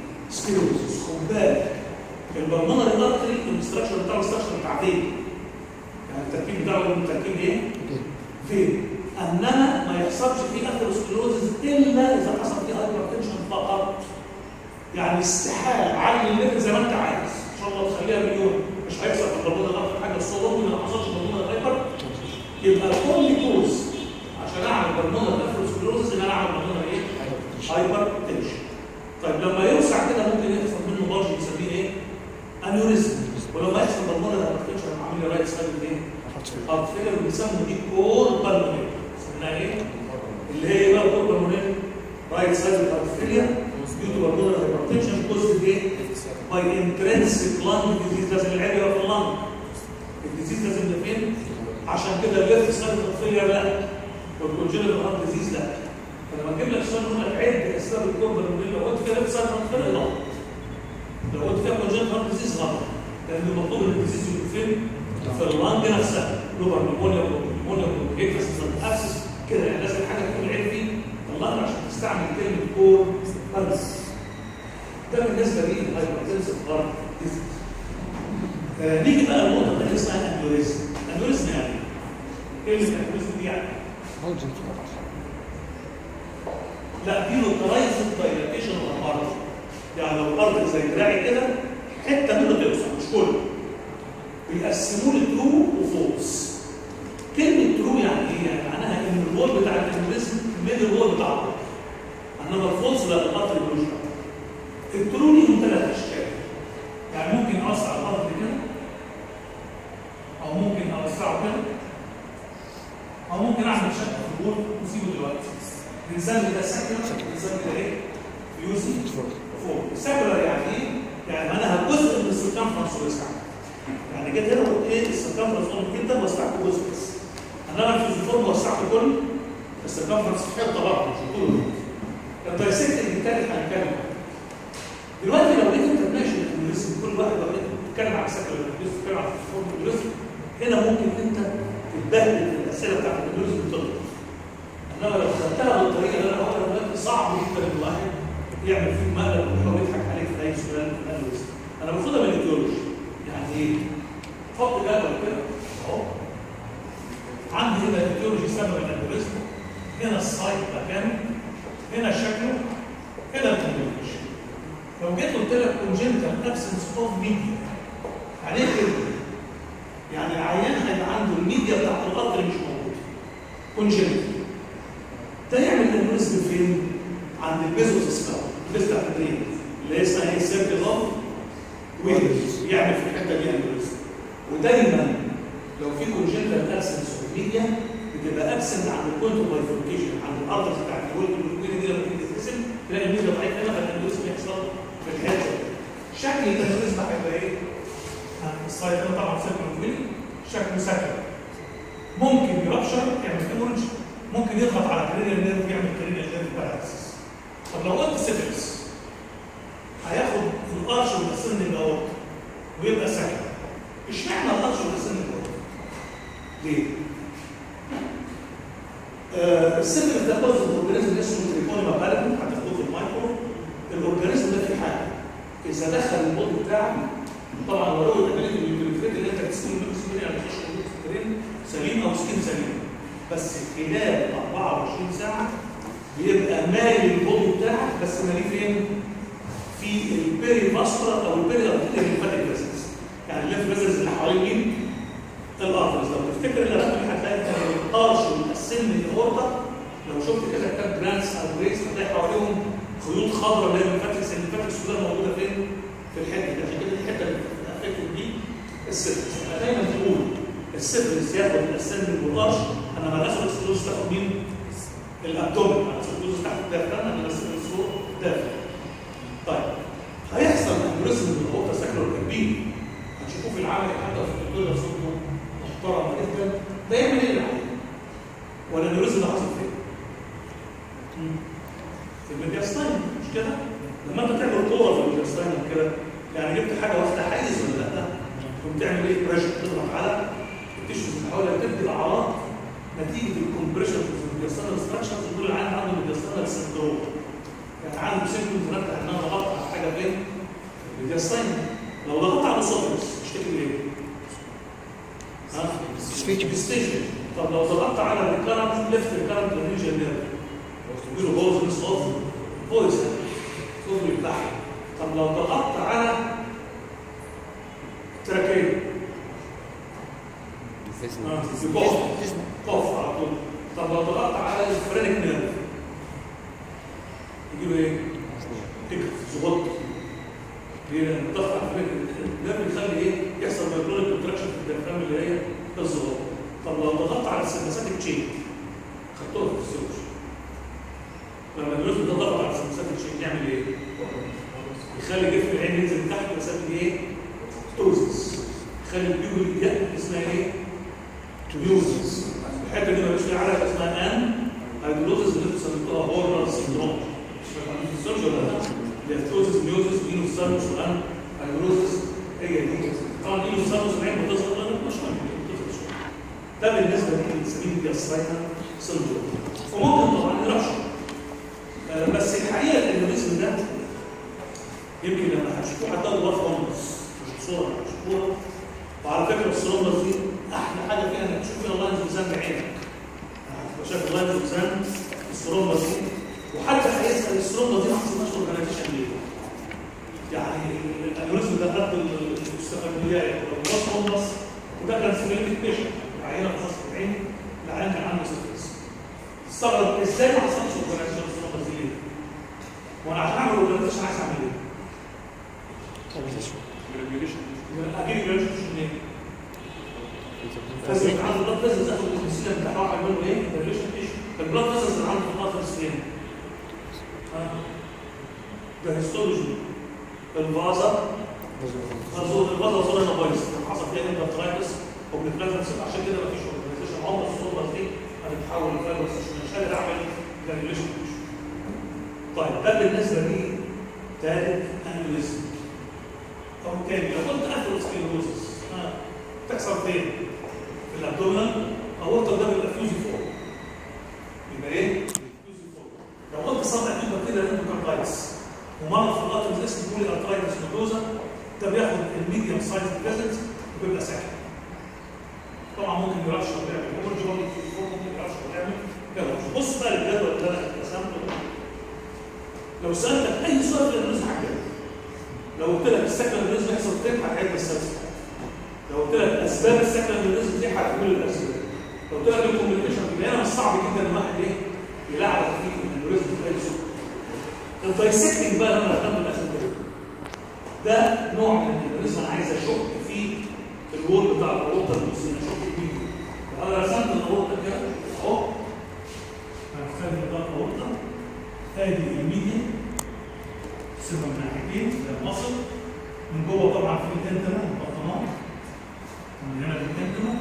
سكليروزس خد بالك البلمونري ارتري الاستراكشر بتاعه استراكشر بتاع فين يعني التركيب بتاعه التركيب ايه؟ فين؟ انما ما يحصلش فيه اثيروسكليروزس الا اذا حصل فيه هايبرتنشن فقط يعني استحاله علي الليفل زي ما انت عايز ان شاء الله تخليها مليون مش هيحصل في البلمونري ارتري حاجه الصوره ما حصلش بالمونري هايبر يبقى كل كوز عشان اعمل بالمونري اثيروسكليروزس ان انا اعمل بالمونري ايه؟ هايبر تنشن طيب لما يوسع كده ممكن يحصل منه برج نسميه ايه؟ انيوريزم ولما يحصل بالمونري هايبر تنشن عامل لي رايت سايد ايه؟ هارت فيلر بنسميه دي كور بالمونري اسمها ايه؟ اللي هي ايه بقى كور بالمونري؟ رايت سايد هارت فيلر due to pulmonary hypertension caused ايه؟ by intrinsic lung disease لازم العيب يبقى في اللنج الديزيز لازم يبقى فين؟ عشان كده الليفت سايد هارت فيلر لا والكونجنتال هارت ديزيز لا فلما اجيب لك سؤال يقول لك عد اسباب الكور بالمونري لو قلت كده ليفت سايد هارت فيلر لا لو قلت فيها كونجنتال هارت ديزيز غلط لان المطلوب ان الديزيز يكون فين؟ في اللنج نفسها لوبر نمونيا نمونيا هيكتس ابسس كده يعني لازم حاجه تكون عين فيه اللنج عشان تستعمل كلمه كور بلس ده بالنسبه لي الهايبرتنسيف هارت ديزيز آه نيجي بقى للنقطه اللي اسمها انيوريزم انيوريزم يعني ايه كلمه انيوريزم دي يعني موجود في الأرض. لا دي لوكالايزد دايلاتيشن اوف الارض يعني لو الارض زي دراعي كده حته منه توسع مش كله بيقسموه لترو وفولس كلمه ترو يعني ايه؟ يعني معناها ان الوول بتاع الانوريزم من الوول بتاع الارض انما الفولس لا الارض ملوش دعوه الترو ليهم ثلاث اشكال يعني ممكن اوسع الارض كده او ممكن اوسعه كده او ممكن اعمل شكل في الوول واسيبه دلوقتي بنسمي ده سكلر بنسمي ده ايه؟ فيوزي فوق السكلر يعني ايه؟ يعني معناها جزء من السيركمفرنس وسع يعني جيت هنا وقلت ايه السيركمفرنس قلت جدا وسعته جزء بس انما الفيزيفورم وسعته كله السيركمفرنس في حته برضه مش كله الدايسكتنج الثالث هنتكلم عنه. دلوقتي لو لقيت انت ماشي الريسك كل واحد لو لقيت بتتكلم عن سكلر بتتكلم عن الفيزيفورم الريسك هنا ممكن انت تتبهدل في الاسئله بتاعت الريسك بتغلط انما لو خدتها بالطريقه اللي انا بقولها دلوقتي صعب جدا ان الواحد يعمل فيك مقلب ويحاول يضحك عليك في اي سؤال في الاناليز انا باخدها من الايديولوجي يعني ايه؟ حط جدول كده اهو عندي هنا الايديولوجي سبب الاناليزم هنا السايت مكانه هنا شكله هنا الكوميونيكيشن لو جيت قلت لك كونجنتال ابسنس اوف ميديا يعني ايه كده؟ يعني العيان هيبقى عنده الميديا بتاعت الارض اللي مش موجوده كونجنتال ده يعمل انوريزم فين؟ عند البيزوس سكال البيز بتاعت البرين اللي هي اسمها ايه سيركل اوف ويلز يعمل في الحته دي انوريزم ودايما لو في كونجنتال ابسنس اوف ميديا بتبقى ابسنت عند البوينت اوف بايفوركيشن عند الارض بتاعت الويل والويل دي لما تيجي تتقسم تلاقي الميديا ضعيف هنا فالانوريزم يحصل في الحته دي شكل الانوريزم هيبقى ايه؟ السايد ده طبعا سيركل اوف ويل شكله سكر ممكن يربشر يعمل هيموريدج ممكن يضغط على كرينيال نيرف يعمل كرينيال نيرف باراليسيس طب لو قلت سيفلس هياخد القرش ويقسم لي الاورط ويبقى سكن اشمعنى القرش ويقسم لي الاورط؟ ليه؟ آه السيفلس ده كوز الاورجانيزم اسمه تريكونيما بالكم هتاخدوه في المايكرو الاورجانيزم ده في حاجه اذا دخل البودي بتاعك طبعا لو هو الابيليتي اللي اللي انت تسكن منه يعني مش سليم او سكين سليم بس خلال 24 ساعة بيبقى مالي البودي بتاعك بس مالي فين؟ في البيري فاسكولار او البيري ارتيريال ليمفاتيك فيزلز يعني الليمف فيزلز اللي حوالين مين؟ الارترز لو تفتكر الاناتومي هتلاقي القرش والسن الاورطه لو شفت كده كتاب جرانس او بريس هتلاقي حواليهم خيوط خضراء اللي هي الليمفاتكس الليمفاتكس كلها موجوده فين؟ في الحته دي عشان كده الحته اللي بتتافكت دي السيفلس دايما تقول السيفلس ياخد الاسن والقرش انا ما ناخد السلوس تاخد مين؟ الابدومن انا السلوس تحت الدافران انا السلوس فوق الدافران طيب هيحصل انوريزم بالاوضه ساكلر كبير هتشوفوه في العمل حتى في الدكتور صوته محترم جدا ده يعمل ايه العيان؟ ولا الانوريزم ده حصل فين؟ في الميدياستاين مش كده؟ لما انت تعمل قوه في الميدياستاين كده يعني جبت حاجه واخده حيز ولا لا؟ تقوم تعمل ايه؟ بريشر تضغط على التشوز اللي حواليها تدي الاعراض نتيجه الكومبريشن في الميدياستاينال ستراكشرز دول العيان عنده ميدياستاينال سندروم يعني عنده سيمبتومز نبدا ان انا ضغطت على حاجه حاجه فين؟ الميديا الصيني لو ضغطت على الاسوفيس تشتكي من ايه؟ ها؟ Speech. ستيشن طب لو ضغطت على الريكارنت ليفت ريكارنت ريجن نيرف يقولوا بوز صوت فويس صوت بيفتح طب لو ضغطت على تراكيه فيزنا يقف قف على طول طب لو ضغطت على الفرينك نيرف يجيله ايه؟ تكت زغط ليه؟ لان الضغط على الفرينك نيرف بيخلي ايه؟ يحصل مايكرونيك كونتراكشن في الديافرام اللي هي الزغط طب لو ضغطت على السمباثيك تشين خدتوها في السيرش لما الجزء ده ضغط على السمباثيك تشين يعمل ايه؟ يخلي جفن العين ينزل تحت ويسمي ايه؟ توزس يخلي البيوبل يأكل اسمها ايه؟ توزس الحته دي مالوش فيها علاقه اسمها ان هيدروزس اللي انتوا سميتوها هورنر سندروم مش فاهم في السيرش ولا لا؟ اللي هي توزس ميوزس مينوسانوس وان هيدروزس هي دي طبعا مينوسانوس العين بتظهر لنا مش مهم بتظهر شويه ده بالنسبه للسبيل الجاسترايتال سندروم وممكن طبعا يرشح آه، بس الحقيقه الانوريزم ده يمكن لما هتشوفوه هتلاقوا جواه فونس مش صوره مش صوره وعلى فكره السلومبر دي احلى حاجه فيها انك تشوف فيها لاينز وزان بعينك هتبقى شايف لاينز وزان السلومبر دي وحتى هيسال السلومبر دي ما حصلناش اورجانيزيشن ليه يعني الانوريزم ده قد الاستقلاليه والباص فونس وده كان سيميليتيك بيشن العينه في خاصه العين العيان كان عنده سيفلس استغرب ازاي ما حصلش اورجانيزيشن السلومبر دي ليه؟ وانا عشان اعمل اورجانيزيشن عايز اعمل ايه؟ اجيب الريليشن منين؟ لازم يبقى عنده بلاد فيزلز اخد الانسولين بتاعه واعمل له ايه؟ الريليشن ايشو البلاد فيزلز اللي عنده في القطر سنين ده هيستولوجي الفازا الفازا الفازا هنا بايظ حصل فيها انترترايتس وبنتلازم عشان كده مفيش اورجانيزيشن عمر الصوره دي هتتحول لفيروس مش قادر اعمل ريليشن ايشو طيب ده بالنسبه لي ثالث اناليزم او تاني لو قلت اثيروسكليروزس تحصل فين؟ في الابدومينال او انت ده بيبقى فيوزي فوق يبقى ايه؟ فيوزي فوق لو قلت صدع تبقى كده اندوكاردايتس ومرض في القطر اسمه بولي ارترايتس نودوزا ده بياخد الميديوم سايز بريزنت وبيبقى ساكن طبعا ممكن يرشح ويعمل اورج ممكن يرشح ويعمل يلا بص بقى الجدول اللي انا رسمته ده. لو سالتك اي سؤال في الرزق هتجاوب لو قلت لك السكن الرزق يحصل فين هتعيد السلسله لو قلت لك اسباب السكن الرزق دي هتقول الاسباب لو قلت لك الكوميونيكيشن يبقى انا صعب جدا ان واحد ايه يلعبك في الرزق في اي سوق الدايسكتنج بقى اللي انا رقمته الاخر ده ده نوع من الرزق انا عايز اشك في الوول بتاع الاورطه المسلمه اشك فيه انا رسمت الاورطه كده اهو هنخلي ده الاورطه ادي الميديا سيبها من ناحيتين زي المصل من جوه طبعا في الانتما البطنات من هنا الانتما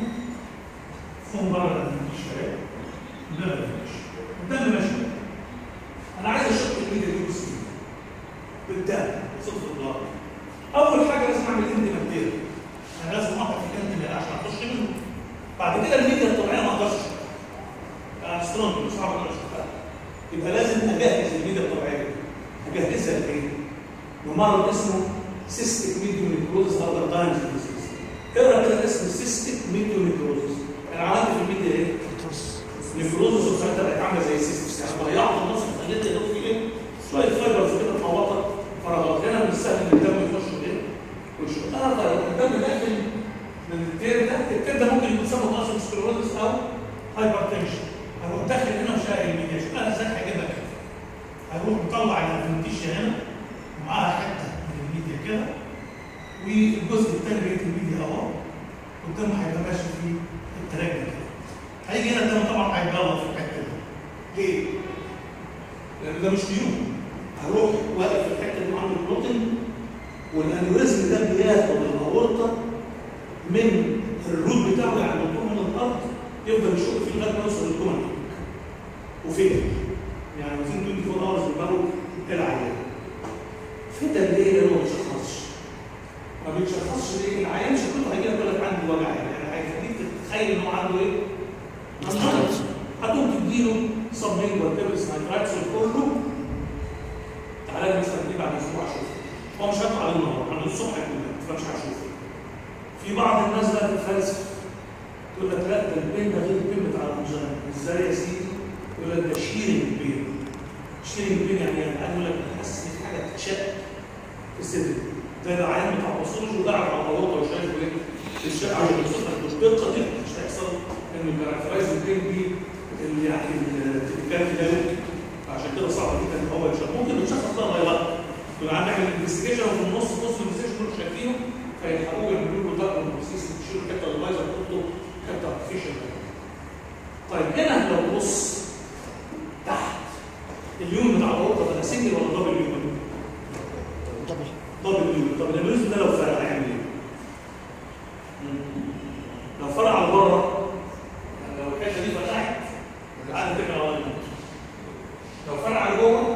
ثم بره ده مفيش فرق ده ما فيش الدم ماشي انا عايز اشق الميديا دي بسكين بالدم صفر الضغط اول حاجه لازم اعمل انتما كتير انا لازم اقطع في الانتما عشان اخش منه بعد كده الميديا الطبيعيه ما اقدرش يعني سترونج مش هعرف اشوفها يبقى لازم اجهز الميديا الطبيعيه اجهزها لايه؟ لمرض اسمه سيستيك ميديونيكروزس او ارداينز ديزيز اقرا كده اسم سيستيك ميديونيكروزس انا عملت في الميديا ايه؟ نيكروزس وساعتها بقت عامله زي سيستيك يعني ضيعت النص خليت يدوب في ايه؟ شويه فايبرز كده محوطه فراغات هنا من السهل ان الدم يخش ايه؟ ويشوف انا طيب الدم داخل من التير ده التير ده ممكن يكون سبب اصلا سكلروزس او هايبر تنشن هروح داخل هنا وشايل الميديا شوف انا ازاي هجيبها كده هروح مطلع الادفنتيشيا هنا ومعاها حته من الميديا كده والجزء الثاني بقيه الميديا اهو والدم هيبقى ماشي في التراك ده كده هيجي هنا الدم طبعا هيتجلط في الحته دي ليه؟ لان ده مش تيوب هروح واقف في الحته دي عند البروتين والانوريزم ده بياخد الاورطه من الروت بتاعه يعني الدكتور من الارض يفضل يشق فيه لغايه ما يوصل للكومن وفين؟ يعني عايزين 24 اورز يبقوا العيان فدا ليه؟ لانه ما بيشخصش ما بيشخصش ليه؟ العيان شكله هيجي لك لك عندي وجع يعني هيخليك تتخيل انه عنده ايه؟ عنده هتقوم تديله صب لينجوال تيرس نايترايتس كله تعالى لي مثلا دي بعد اسبوع شوف هو مش هيطلع عليه النهارده احنا الصبح هيكون فمش هشوف في بعض الناس بقى تتفلسف تقول لك لا ده البين ده غير البين بتاع الانجينا ازاي يا سيدي؟ يقول لك ده شيرنج بين شيرنج بين يعني يعني قاعد يقول لك انا حاسس ان في حاجه بتتشق في الصدر زي العيان بتاع الباثولوجي وقاعد على الغلطه وشايف ايه؟ الشق عشان يوصف لك بالدقه دي مش هيحصل ان الكاركترايز البين دي اللي يعني التكنيكال ده يمكن عشان كده صعب جدا ان هو يشخص ممكن يتشخص ده غير وقت يبقى عندك الانفستيجيشن وفي النص نص الانفستيجيشن كله شايفينه فيلحقوه يعملوا له ضغط البروسيس يشيلوا الحته اللي بايظه يحطوا حته ارتفيشال طيب هنا لو بص تحت اليوم بتاع الغرفه ده سنجل ولا دبل يوم؟ دبل دبل يوم طب الامبريزم ده لو فرق هيعمل ايه؟ لو فرق على بره يعني لو الحته دي فتحت تعالى نتكل على الله لو فرق على جوه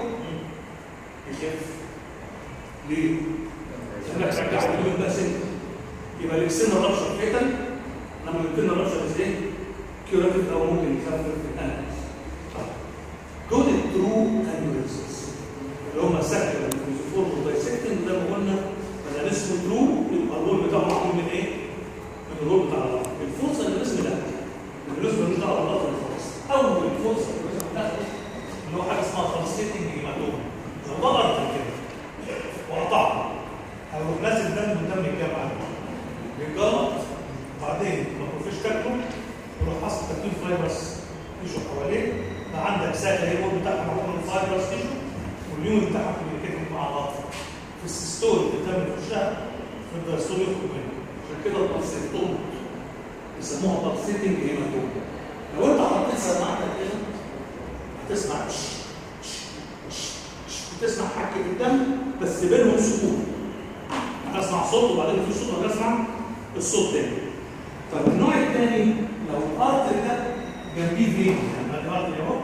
يخف ليه؟ لانك ترجع اليوم ده سن يبقى الاكسن رابشر فيتال لما يمكن رابشر ازاي؟ كيوراتيف او ممكن يخفف في الاناليز دول الترو انيوريزمز اللي هم السكر والفوزوفور والدايسكتنج زي ما قلنا بدل اسمه ترو يبقى الرول بتاعه معمول من ايه؟ من الرول بتاع الله الفرصه اللي الاسم ده الاسم ملوش دعوه بالبطل خالص اول فرصه اللي الاسم ده اللي هو حاجه اسمها ترانسليتنج هيماتوما لو ضغط كده وقطعه هيروح نازل دم والدم يتجمع بيتجلط بعدين ما فيش تاكله يروح حاصل تكتيك فايبرس تيشو حواليه بقى عندك ساكه هي الوول بتاعها معمول من فايبرس تيشو واليوم بتاعها كوميونيكيتنج مع بعض في السيستول الدم يخشها في الدايستول يخرج منها عشان كده البلسيتوم يسموها بلسيتنج هيماتوما لو انت حطيت سماعتك كده هتسمع تش تش تش تش بتسمع حكه الدم بس بينهم سكون اسمع صوت وبعدين في صوت ولا اسمع الصوت تاني طب النوع الثاني لو الارتر ده جنبيه فين يعني ادي ارتر اهو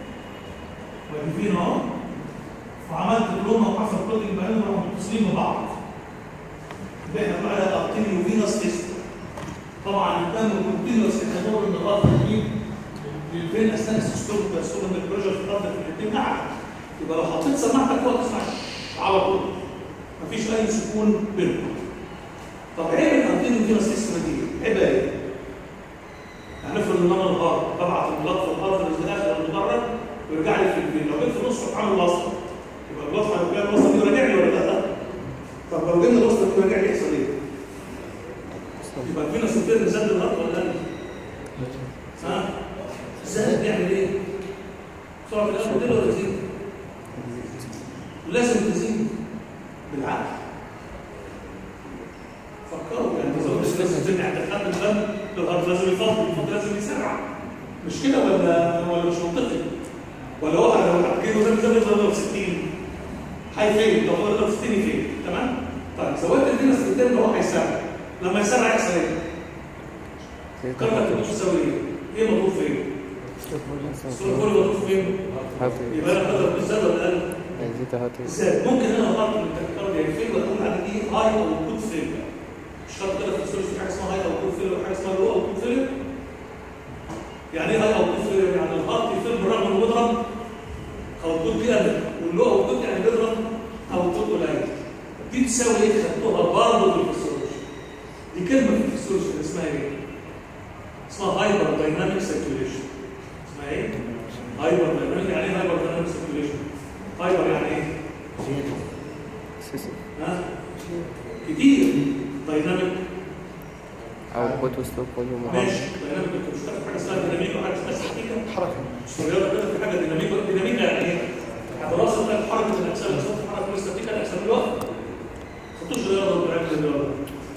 وادي فين اهو وعملت كلوما وحصل كلوتنج بينهم راحوا متصلين ببعض يبقى احنا بنقول عليها ارتيريو فينوس سيستم طبعا الدم كونتينوس يتدور من الارتر دي للفين اثناء السيستول والسيستول من البريشر في الارتر في الاثنين اعلى يبقى لو حطيت سماعتك هو تسمع على طول مفيش اي سكون بينهم طب عيب الارتيريو فينوس سيستم دي عيب ايه؟ هنفرض ان انا الغار ببعت البلاط في الارض للاخر المدرج ويرجع لي في البيت لو جيت في نص عامل وصل يبقى الوصل هيبقى الوصل دي راجع لي ولا لا؟ طب لو جبنا الوصل دي راجع لي يحصل ايه؟ يبقى فينا سنتين زاد الارض ولا لا؟ ها؟ زاد بيعمل ايه؟ سرعه الارض تقل ولا تزيد؟ لازم تزيد بالعقل فكروا يعني تزود الناس الدنيا عند حد الدم الارض لازم يفضل الفضل لازم يسرع مش كده ولا ولا مش منطقي ولا هو لو هتجيبه زي زي يضرب 60 هي فين؟ لو هو يضرب 60 فين؟ تمام؟ طيب زودت الفينس قدام هو هيسرع لما يسرع يحصل ايه؟ قررت تبص تساوي ايه؟ ايه مطلوب فين؟ الصوره كله مطلوب فين؟ يبقى انا اقدر بالزاد ولا اقل؟ زاد ممكن انا اغلط من التكرار يعني فين واقول على دي هاي او جود فين مش شرط كده في السوري في حاجه اسمها هاي او جود فين وحاجه اسمها لو او جود فين يعني ايه هاي او جود فين يعني الهارت يفل بالرغم انه بيضرب او الجود بيقلل واللو او جود يعني بيضرب او الجود قليل دي تساوي ايه خدتوها برضه في الفسيولوجي دي كلمه في الفسيولوجي اسمها ايه؟ اسمها هايبر دايناميك سيركيوليشن اسمها ايه؟ هايبر دايناميك يعني ايه هايبر دايناميك سيركيوليشن؟ هايبر يعني ايه؟ ها؟ كتير دايناميك اوتبوت وسلوب فوليوم ماشي دايناميك انت مش فاكر حاجه اسمها ديناميك وحاجه اسمها ستاتيكا حركه مش رياضه كده في حاجه ديناميك ديناميك يعني ايه؟ دراسه بتاعت حركه الاجسام الاجسام تتحرك من الاستاتيكا الاجسام الوقت ما خدتوش رياضه ولا علم الرياضه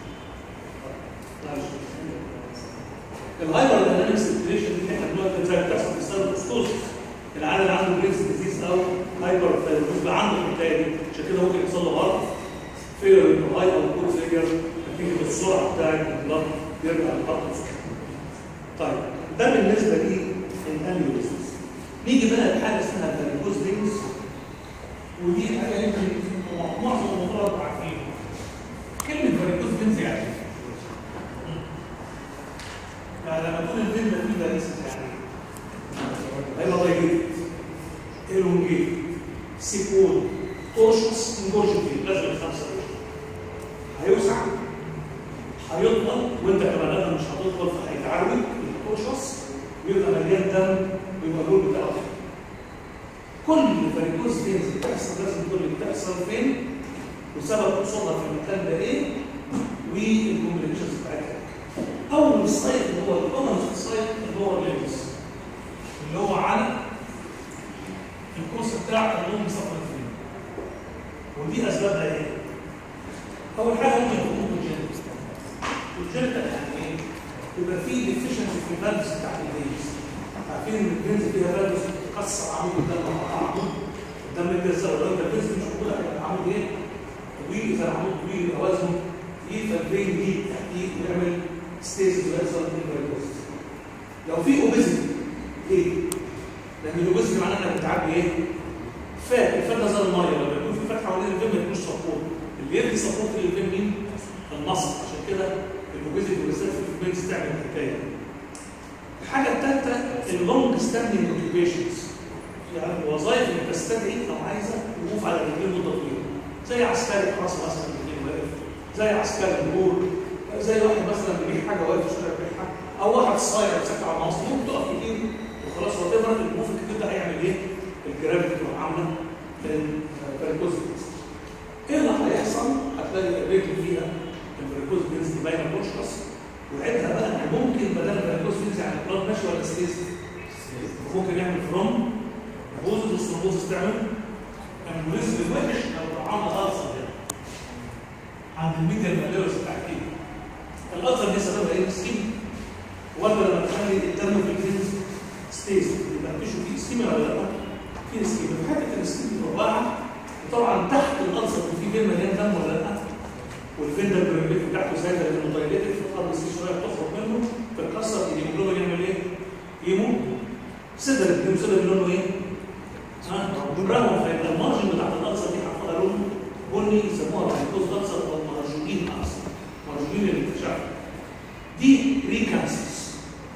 معلش الهايبر دايناميك سيركيوليشن دي احنا دلوقتي زي بتحصل في السيرفس العيال اللي عنده بريكس ديزيز او هايبر بيبقى عنده الحكايه دي عشان كده ممكن يحصل له برضه فيلر انه هاي او كود فيجر نتيجه السرعه بتاعت البلد بيرجع للخط طيب ده بالنسبه لي الانيوريزمز نيجي بقى لحاجه اسمها الفاريكوز فينز ودي حاجه يمكن معظم المطالب عارفينها كلمه فاريكوز فينز يعني إيه؟ يعني لما تقول الفين ده فيه فاريسز يعني هيبقى ضيق الونجيت سيكون تورشس سنجورش فيه لازم الخمسه دول هيوسع هيطول وانت كمان ادم مش هتطول فهيتعرج الكوشس ويبقى مليان دم ويبقى اللون بتاعه خفيف. كل فاريكوز فينز بتحصل لازم تقول لي بتحصل فين وسبب وصولها في المكان ده ايه والكومبليكيشنز بتاعتها اول سايت اللي هو الكومن سايت اللي هو الليمس اللي هو على الكورس بتاع اللون صفر فين ودي اسبابها ايه؟ اول حاجه ممكن تكون كونجنتال كونجنتال يعني ايه؟ يبقى في ديفيشنسي في الفالفز بتاعت الفينز عارفين ان الفينز فيها فالفز بتكسر عمود الدم مع بعض الدم يتجزأ ولو انت الفينز مش موجوده هيبقى العمود ايه؟ طويل اذا العمود طويل يبقى وزنه تقيل فالفين دي تحتيه ويعمل ستيزز ويحصل انفيريكوز لو في اوبيزيتي ليه؟ لان الاوبيزيتي معناها انك بتعبي ايه؟ فات الفات ده زي الميه لما يكون في فتحه حوالين الفم ما يكونش صفور اللي يدي صفور في الفم مين؟ النصر عشان كده الاوبيزيتي بالذات في الفينز تعمل الحكايه الحاجه الثالثه اللونج ستاندنج اوكيبيشنز يعني الوظائف اللي بتستدعي او عايزه وقوف على رجلين مده طويله زي عسكري حرس مثلا رجلين واقف زي عسكري النور زي واحد مثلا بيبيع حاجه واقف في الشارع بيبيع حاجه او واحد صايع مسك على المقص ممكن تقف كتير وخلاص هو تقدر الموف الكتير ده هيعمل ايه؟ الجرافيتي تبقى عامله الفاريكوز ايه اللي هيحصل؟ هتلاقي الرجل فيها الفاريكوز بينز دي باينه كونشس وعيدها بقى ان ممكن بدل الفاريكوز بينز يعني البلاد ماشي ولا ستيز ممكن يعمل فروم بوزز والثرومبوزس تعمل امبوليزم الوحش لو طعامها خالصه كده عند الميديا الماليروس التحكيم الاثر دي سببها ايه؟ سكيم ولا لما تخلي الدم في الفينز ستيز يبقى تشوف فيه سكيم ولا لا؟ في سكيم في حته السكيم بتبقى واقعه وطبعا تحت الالسر في فين مليان دم ولا لا؟ والفين ده البريمبيك بتاعته زي الموبايلات في الارض سي شويه بتخرج منه تتكسر الهيموجلوبين يعمل ايه؟ يمو سدر الهيمو سدر لونه ايه؟ ها؟ براون فيبقى المارجن بتاعت الالسر دي حرفها لون بني يسموها فايكوز الالسر او مرجولين الالسر مرجولين الاكتشاف دي ريكانسس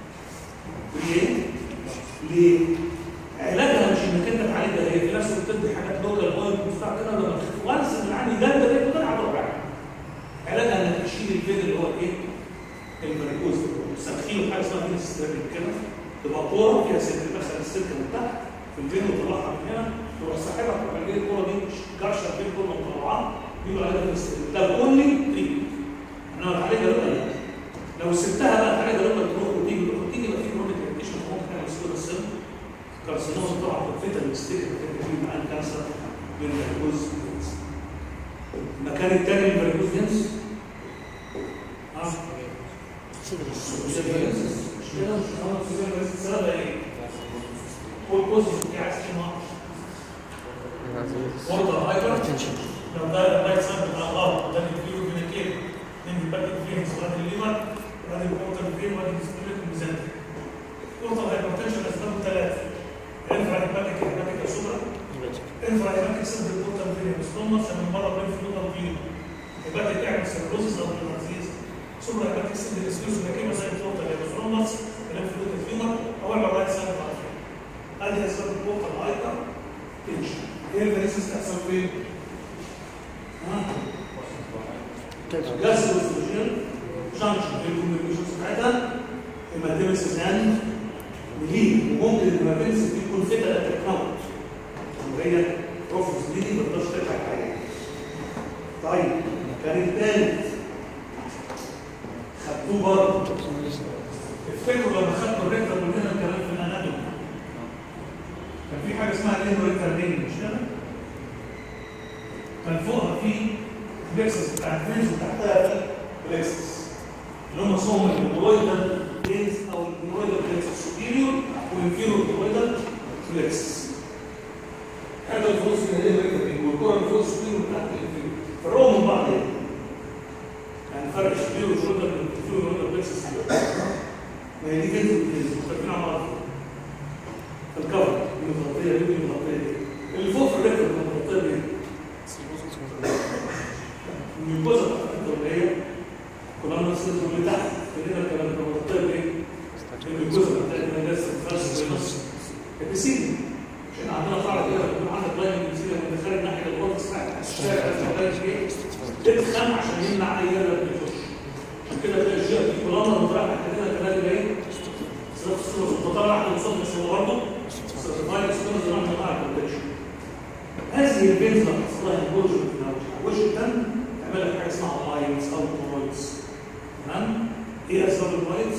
ليه؟ ليه؟ علاجها مش انك انت تعالجها هي في نفس بتدي حاجات لوكال اويل بتاع كده لما تخف وانس ان العين ده ده ده ده هتروح علاجها انك تشيل الفين اللي هو ايه؟ الفاريكوز تسخينه حاجه اسمها فين ستيرنج كده تبقى كوره فيها سلك مثلا السلك من تحت في الفين وتطلعها من هنا تروح ساحبها تروح جاي الكوره دي كرشه الفين كله مطلعاه يبقى عليها فين ستيرنج ده اونلي تريتمنت انا بعالجها لوكال لو سبتها بقى تعالجها لوكال تروح وتيجي تروح وتيجي يبقى في كرونيك اريتيشن ممكن تعمل سكوت السن كارسينوز طبعا الفتن الستيرنج بتبقى مع الكانسر من الفاريكوز المكان الثاني للفاريكوز جنس اه ووتر هايبر لو ده الرايت سايد بتاع الغلط ده الفيو فينيكير من الباكت فين صلاه الليفر وادي الوتر فين وادي السبيريت الميزانتري ووتر هايبرتنشن اسبابه ثلاثه ينفع الباكت الباكت السوبر ينفع الباكت سد الوتر فين ستومس من بره بين فلوتر فين الباكت تعمل سيروزس او هيباتيز ثم الباكت سد الاسكيوز مكانه زي الوتر هيباترومس كلام فلوتر فيمر او الرايت سايد بتاع الفين هذه اسباب الوتر هايبر تنشن ايه الفيروسز تحصل فين؟ جاستروسوجيال جانكشن بين الكوميونيكيشنز بتاعتها هيماتيمسيس اند وليه وممكن الهيماتيمسيس دي تكون فكره تكنوت وهي بروفيس دي ما تقدرش تضحك عليها طيب كان الثالث خدتوه برضه افتكروا لما خدتوا الريكتر من هنا الكلام في الاناتومي كان في حاجه اسمها الانوريكتر رينج مش كده؟ كان فوقها في بلكسس بتاع الفينز وتحتها في بلكسس اللي هم اسمهم الهيمورويدال بلينز او الهيمورويدال بلكسس سوبيريور والانفيريور هيمورويدال بلكسس حاجه الفلوس اللي هي ريكتر والكره الفلوس سوبيريور تحت الانفيريور فالرغم من بعض يعني يعني فرق السوبيريور والهيمورويدال والانفيريور هيمورويدال بلكسس ما هي دي فينز وبلينز مختلفين عن بعض الكفر دي مغطيه دي مغطيه دي اللي فوق في الريكتر مغطيه دي الجزء اللي هي كلنا نصل اللي تحت كلنا كمان مغطيه بايه؟ الجزء بتاع الناس الفرش بنص البسين عشان عندنا قاعده كده بيكون عندك لاين البسين من خارج ناحيه الغرفه اسمها الشارع محتاج ايه؟ تدخن عشان يمنع اي يرد يخش عشان كده تلاقي الجي ار بي كولامر وطلع تحت كده كمان يبقى ايه؟ صراط السوبر وطلع واحد مصاب مش هو برضه سيرتيفايد سوبر زي ما احنا البروتكشن هذه البنز لما تحصل لها انفورجن في وش الدم تعمل لك حاجه اسمها بايتس او كورويدز تمام؟ ايه اسباب البايتس؟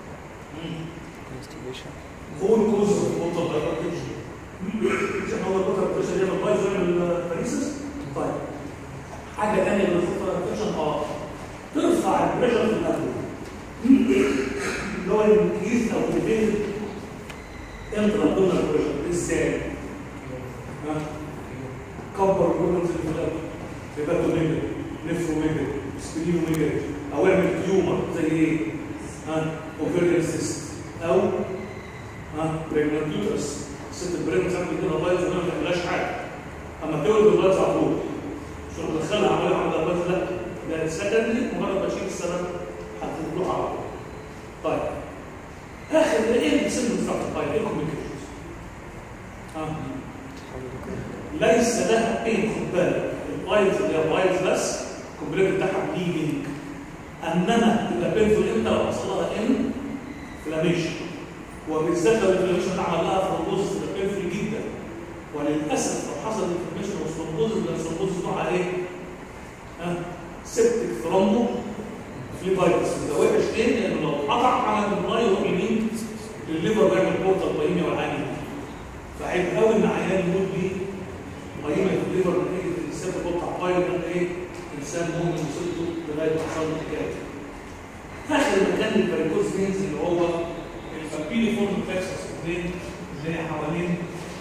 هو الكوز اوف الوتر هايبرتنشن عشان هو الوتر بريشر يعمل بايظ يعمل باريسس طيب حاجه ثانيه من الوتر هايبرتنشن اه ترفع البريشر في القلب اللي هو الانكريز او الديفيد انترا ابدومينال بريشر ازاي؟ ها؟ كبر الجملز اللي في القلب ريباتو ميجر نفرو ميجر سبرينو ميجر او اعمل تيومر زي ايه؟ ها؟ اوفيريان سيست او ها بريجنانت يوترس ست البريجنانت ساعات بيجيلها بايظ وما بتعملهاش حاجه اما تولد البايظ على طول مش هتروح تدخلها عمليه عندها بايظ لا ده سكندري مجرد ما تشيل السبب هتروح على طول طيب اخر ايه السن بتاعت البايظ ايه الكوميونيكيشنز؟ ها ليس لها اي خد بالك البايظ اللي هي بايظ بس الكومبليت بتاعها بليدنج انما تبقى بينفول امتى لو حصل لها ان انفلاميشن وبالذات لو الانفلاميشن ده عمل لها ثرومبوزس تبقى بينفول جدا وللاسف لو حصل انفلاميشن وثرومبوزس يبقى الثرومبوزس نوعها ايه؟ ها سيبتك ثرومبو فليبايتس ده وحش ليه؟ لانه لو قطع على المراي يروح يمين للليفر ويعمل بورتال بايميا والعاني فعيب قوي ان عيان يموت بيه بايميا في الليفر نتيجه السبب بتاع بايل ده ايه؟ انسان ممكن يصيبه لغايه ما حصل له حكايه اخر مكان للباريكوز فينز اللي هو الفابيلي فورم فلكسس فين اللي هي حوالين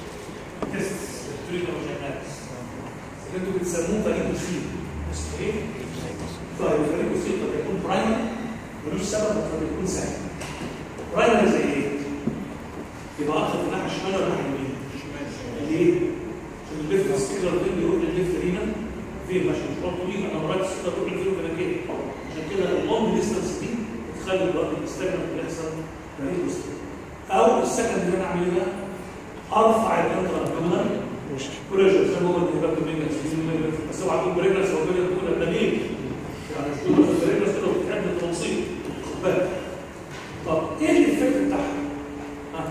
تيست التريكوجيناتس اللي انتوا بتسموه باريكوسين اسمه ايه؟ طيب الباريكوسين قد يكون برايمري ملوش سبب قد يكون سهل برايمري زي ايه؟ يبقى اكتر في الناحيه الشمال ولا الناحيه اليمين؟ ليه؟ عشان الليفت ستيكلر فين بيروح للليفت رينا فين ماشي مش برضه ليه انا برايت ستيكلر بيروح لفين ولا كده عشان كده اللونج ديستانس دي بتخلي الوقت الاستجنة اللي يحصل باريكوسين او السكند اللي انا اعمل ايه بقى؟ ارفع الانترا ابدومينال بريشر زي ما هو الهبات الميجنس بس اوعى تقول بريجنس او بريجنس تقول الدليل يعني مش تقول بس بريجنس كده وتتعب التوصيل خد بالك طب ايه الايفكت بتاعها؟ ها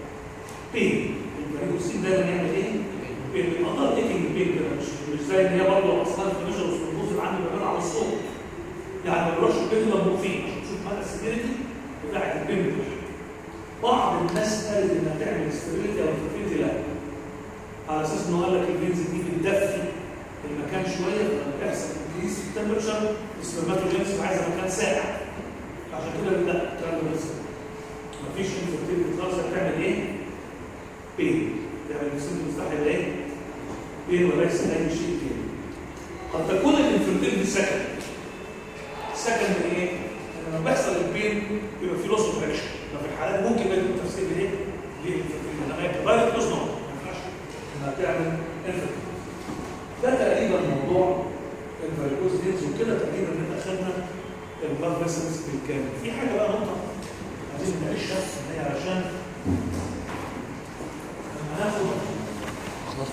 بين البريكوسين دايما يعمل ايه؟ بين بيبقى تيكينج بين كده مش مش زي ان هي برضه اصلا الفينيشر والسلوكوز اللي عندي بيعملوا على الصوت يعني ما بيروحش البين لما فيه عشان تشوف مدى السيفيريتي بتاعت البين بتاعها بعض الناس قالت انها تعمل ستابيليتي او انفيرتي لا على اساس انه قال لك الفينز دي بتدفي المكان شويه فلما بيحصل انكريس في التمبرشر السبرماتوجينس عايزه مكان ساقع عشان كده لا تعمل بس مفيش انفيرتيلتي خالص هتعمل ايه؟ بين تعمل السن مستحيل ايه؟ بين وليس اي شيء تاني قد تكون الانفيرتيلتي سكند سكند ايه؟ لما بيحصل البين بيبقى في لوس اوف اكشن ففي الحالات ممكن يكون تفسير ليه؟ ليه الانفيرتيلتي؟ انما هي كبارك لوس نوع انها تعمل انفيرتيلتي ده تقريبا موضوع الفيروس دينز وكده تقريبا ان اخذنا البلاد فيسلز بالكامل في حاجه بقى نقطه عايزين نعيشها ان هي عشان لما هاخد خلاص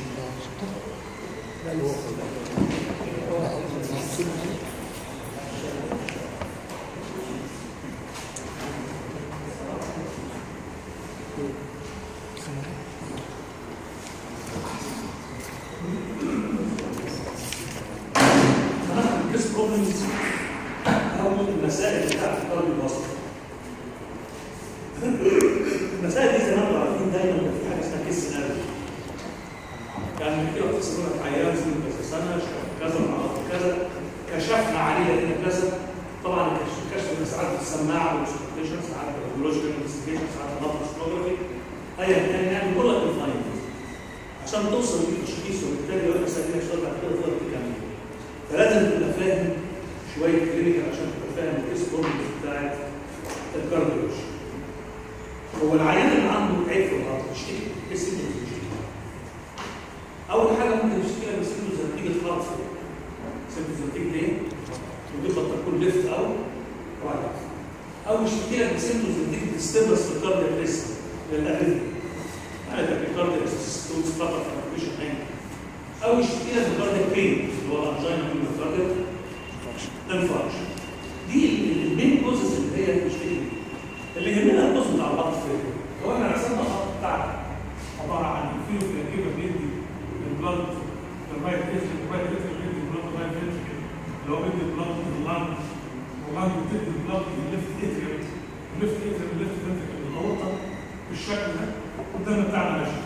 هناخد الكيس بروبلمز او المسائل بتاعت الطالب الوسط المسائل دي زي ما انتم عارفين دايما بيبقى في حاجه اسمها كيس سيناريو يعني من كده بتصير لك عيان سنه كذا سنه شاف كذا وعرف كذا كشفنا عليه هنا كذا طبعا الكشف الكشف ساعات بالسماعه والسكتيشن ساعات بالبيولوجيكال انفستيجيشن ساعات بالنظر ايا كان يعني كل الفاينل عشان توصل للتشخيص وبالتالي لو انت سالتني اشتغل بعد كده تقدر تكمل فلازم تبقى فاهم شويه كلينيكال عشان تبقى فاهم الكيس بروبلم بتاعت الكارديولوجي هو العيان اللي عنده عيب في الهارت بيشتكي ايه سيمتومز بيشتكي اول حاجه ممكن يشتكي لك بسيمتومز نتيجه هارت فيل سيمتومز نتيجه ايه؟ ودي قد تكون ليفت او رايت او يشتكي لك بسيمتومز نتيجه ستيبلس في الكاردياك ريسك للاريثميا يعني الكاردياك ستوز فقط في الكونديشن او يشتكي لك بكاردياك بين انجينا والمتراكب انفاركشن دي المين كوزز اللي هي المشكله دي اللي يهمنا الجزء بتاع الضغط فين هو احنا رسمنا الخط بتاعنا عباره عن فيو في كده بيدي البلد الرايت اتر الرايت اتر بيدي البلد الرايت اتر اللي هو بيدي البلد لللانج واللانج بتدي البلد للليفت اتر الليفت اتر الليفت اتر الاورطه بالشكل ده قدام بتاعنا ماشي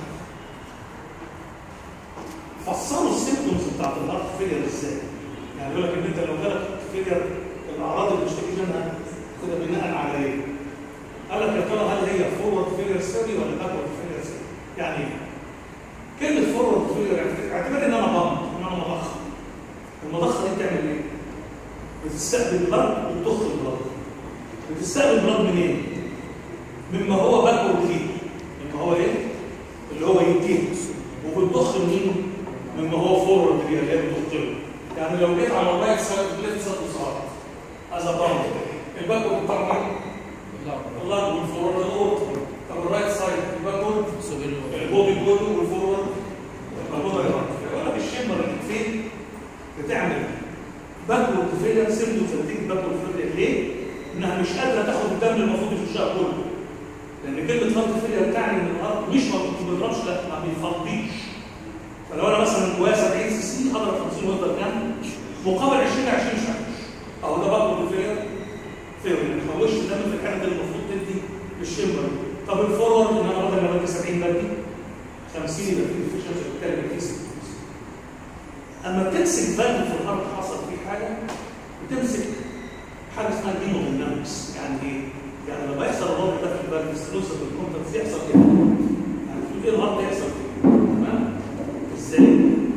فصلوا السيمبتومز بتاعت الهارت فيلير ازاي؟ يعني يقول لك ان انت لو جالك فيلير الاعراض اللي بتشتكي منها كده بناء على ايه؟ قال لك يا ترى هل هي فورورد فيلير ستوري ولا باكورد فيلير ستوري؟ يعني ايه؟ كلمه فورورد فيلير اعتبر ان انا ضم ان انا مضخه المضخه دي بتعمل ايه؟ بتستقبل بلد وبتخرج بلد بتستقبل بلد منين؟ مما هو باكورد ليه مما هو ايه؟ اللي هو يديه وبتضخ مين؟ مما هو فورورد ليه اللي هي بتضخه يعني لو جيت على الرايت سايد ليفت سايد وصارت از ا الباكورد بتاع مين؟ الله والفورورد الاورطه طب الرايت سايد الباكورد البودي كله والفورورد الباكورد يقول لك الشمه اللي فين بتعمل باكورد فيلر سيمتومز بتيجي باكورد فيلر ليه؟ انها مش قادره تاخد الدم اللي المفروض يخشها كله لان كلمه فرد فيلر تعني ان الارض مش ما بيضربش لا ما بيفضيش فلو انا مثلا جوايا 70 سي سي اضرب 50 ويفضل كام؟ مقابل 20 20 مش هخش اهو ده باكورد فيلر فيلر ما تحولش الدم في الحاله اللي المفروض تدي الشمبر طب الفورورد ان انا بدل ما بدي 70 بدي 50 يبقى في ديفيشنسي بالتالي يبقى في اما بتمسك فالف في الارض حصل فيه حاجه بتمسك حاجه اسمها ديمودينامكس يعني ايه؟ يعني لما يحصل الوضع ده في الفالف استلوسه بالكونتاكت يحصل كده يعني في ايه الارض يحصل كده تمام؟ ازاي؟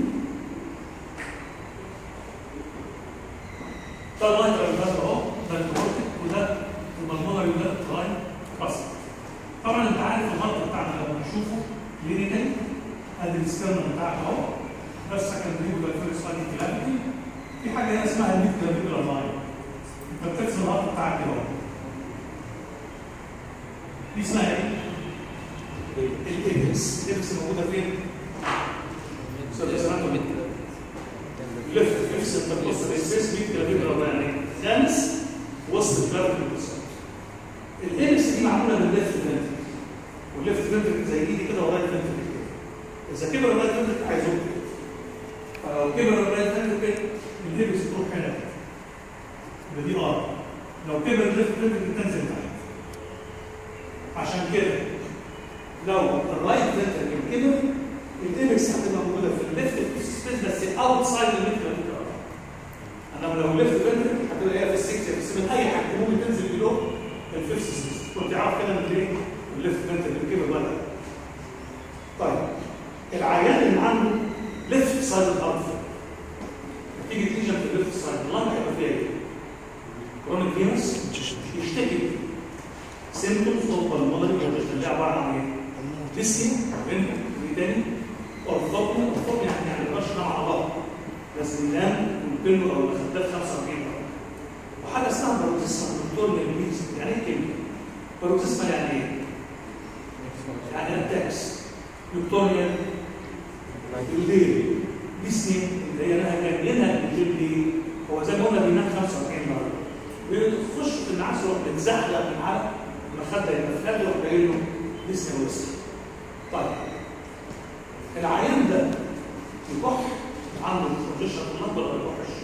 ده المايكرو الفالف اهو ده الكورتيك وده المالمونري وده التراين كاسر طبعا انت عارف الغلط بتاعنا لما نشوفه كلينيكالي ادي السكرم بتاعك اهو ده السكندري وده الفيرست لاين كلابيتي في حاجه هنا اسمها الميد كلابيكولار لاين انت بترسم الغلط بتاعك كده اهو دي اسمها ايه؟ الاكس الاكس موجوده فين؟ ليفت ليفت انت بص السبيس ميد كلابيكولار لاين خامس وسط الكلابيكولار الاليبس دي معموله من ليفت فنتريكل والليفت فنتريكل زي ايدي كده ورايت فنتريكل كده اذا كبر الرايت فنتريكل هيزق فلو كبر الرايت فنتريكل الاليبس تروح هنا كده يبقى دي ار لو كبر الليفت فنتريكل تنزل تحت عشان كده لو الرايت فنتريكل كبر الاليبس هتبقى موجوده في الليفت سبيس بس اوتسايد الميدل انما لو الليفت فنتريكل هتبقى هي في السكس بس من اي حاجه ممكن تنزل بلو الفيفث سيستم كنت عارف كده من ايه الليفت فنتر اللي كده ولا طيب العيان اللي عنده ليفت سايد الارض تيجي تيجن في الليفت سايد اللنج هيبقى فيها ايه؟ كرونيك فينس يشتكي سيمتومز اوف بالمونري اللي عباره عن ايه؟ ديسكي بين تاني اورثوبيا اورثوبيا يعني يعني الرش مع بعض لازم ينام ويبنوا او المخدات 45 درجه وحاجه اسمها بروتيسما دكتور الانجليزي يعني ايه كلمه؟ بروتيسما يعني ايه؟ يعني اتاكس فيكتوريا الليل دي سنين اللي هي انها كان ينهى الليل دي هو زي ما قلنا بينام 45 مره بيخش في النعاس يروح متزحلق من على المخده يبقى في يروح جاي له ديسني ويسك طيب العيان ده يكح عنده كونديشن في النبض ولا ما يكحش؟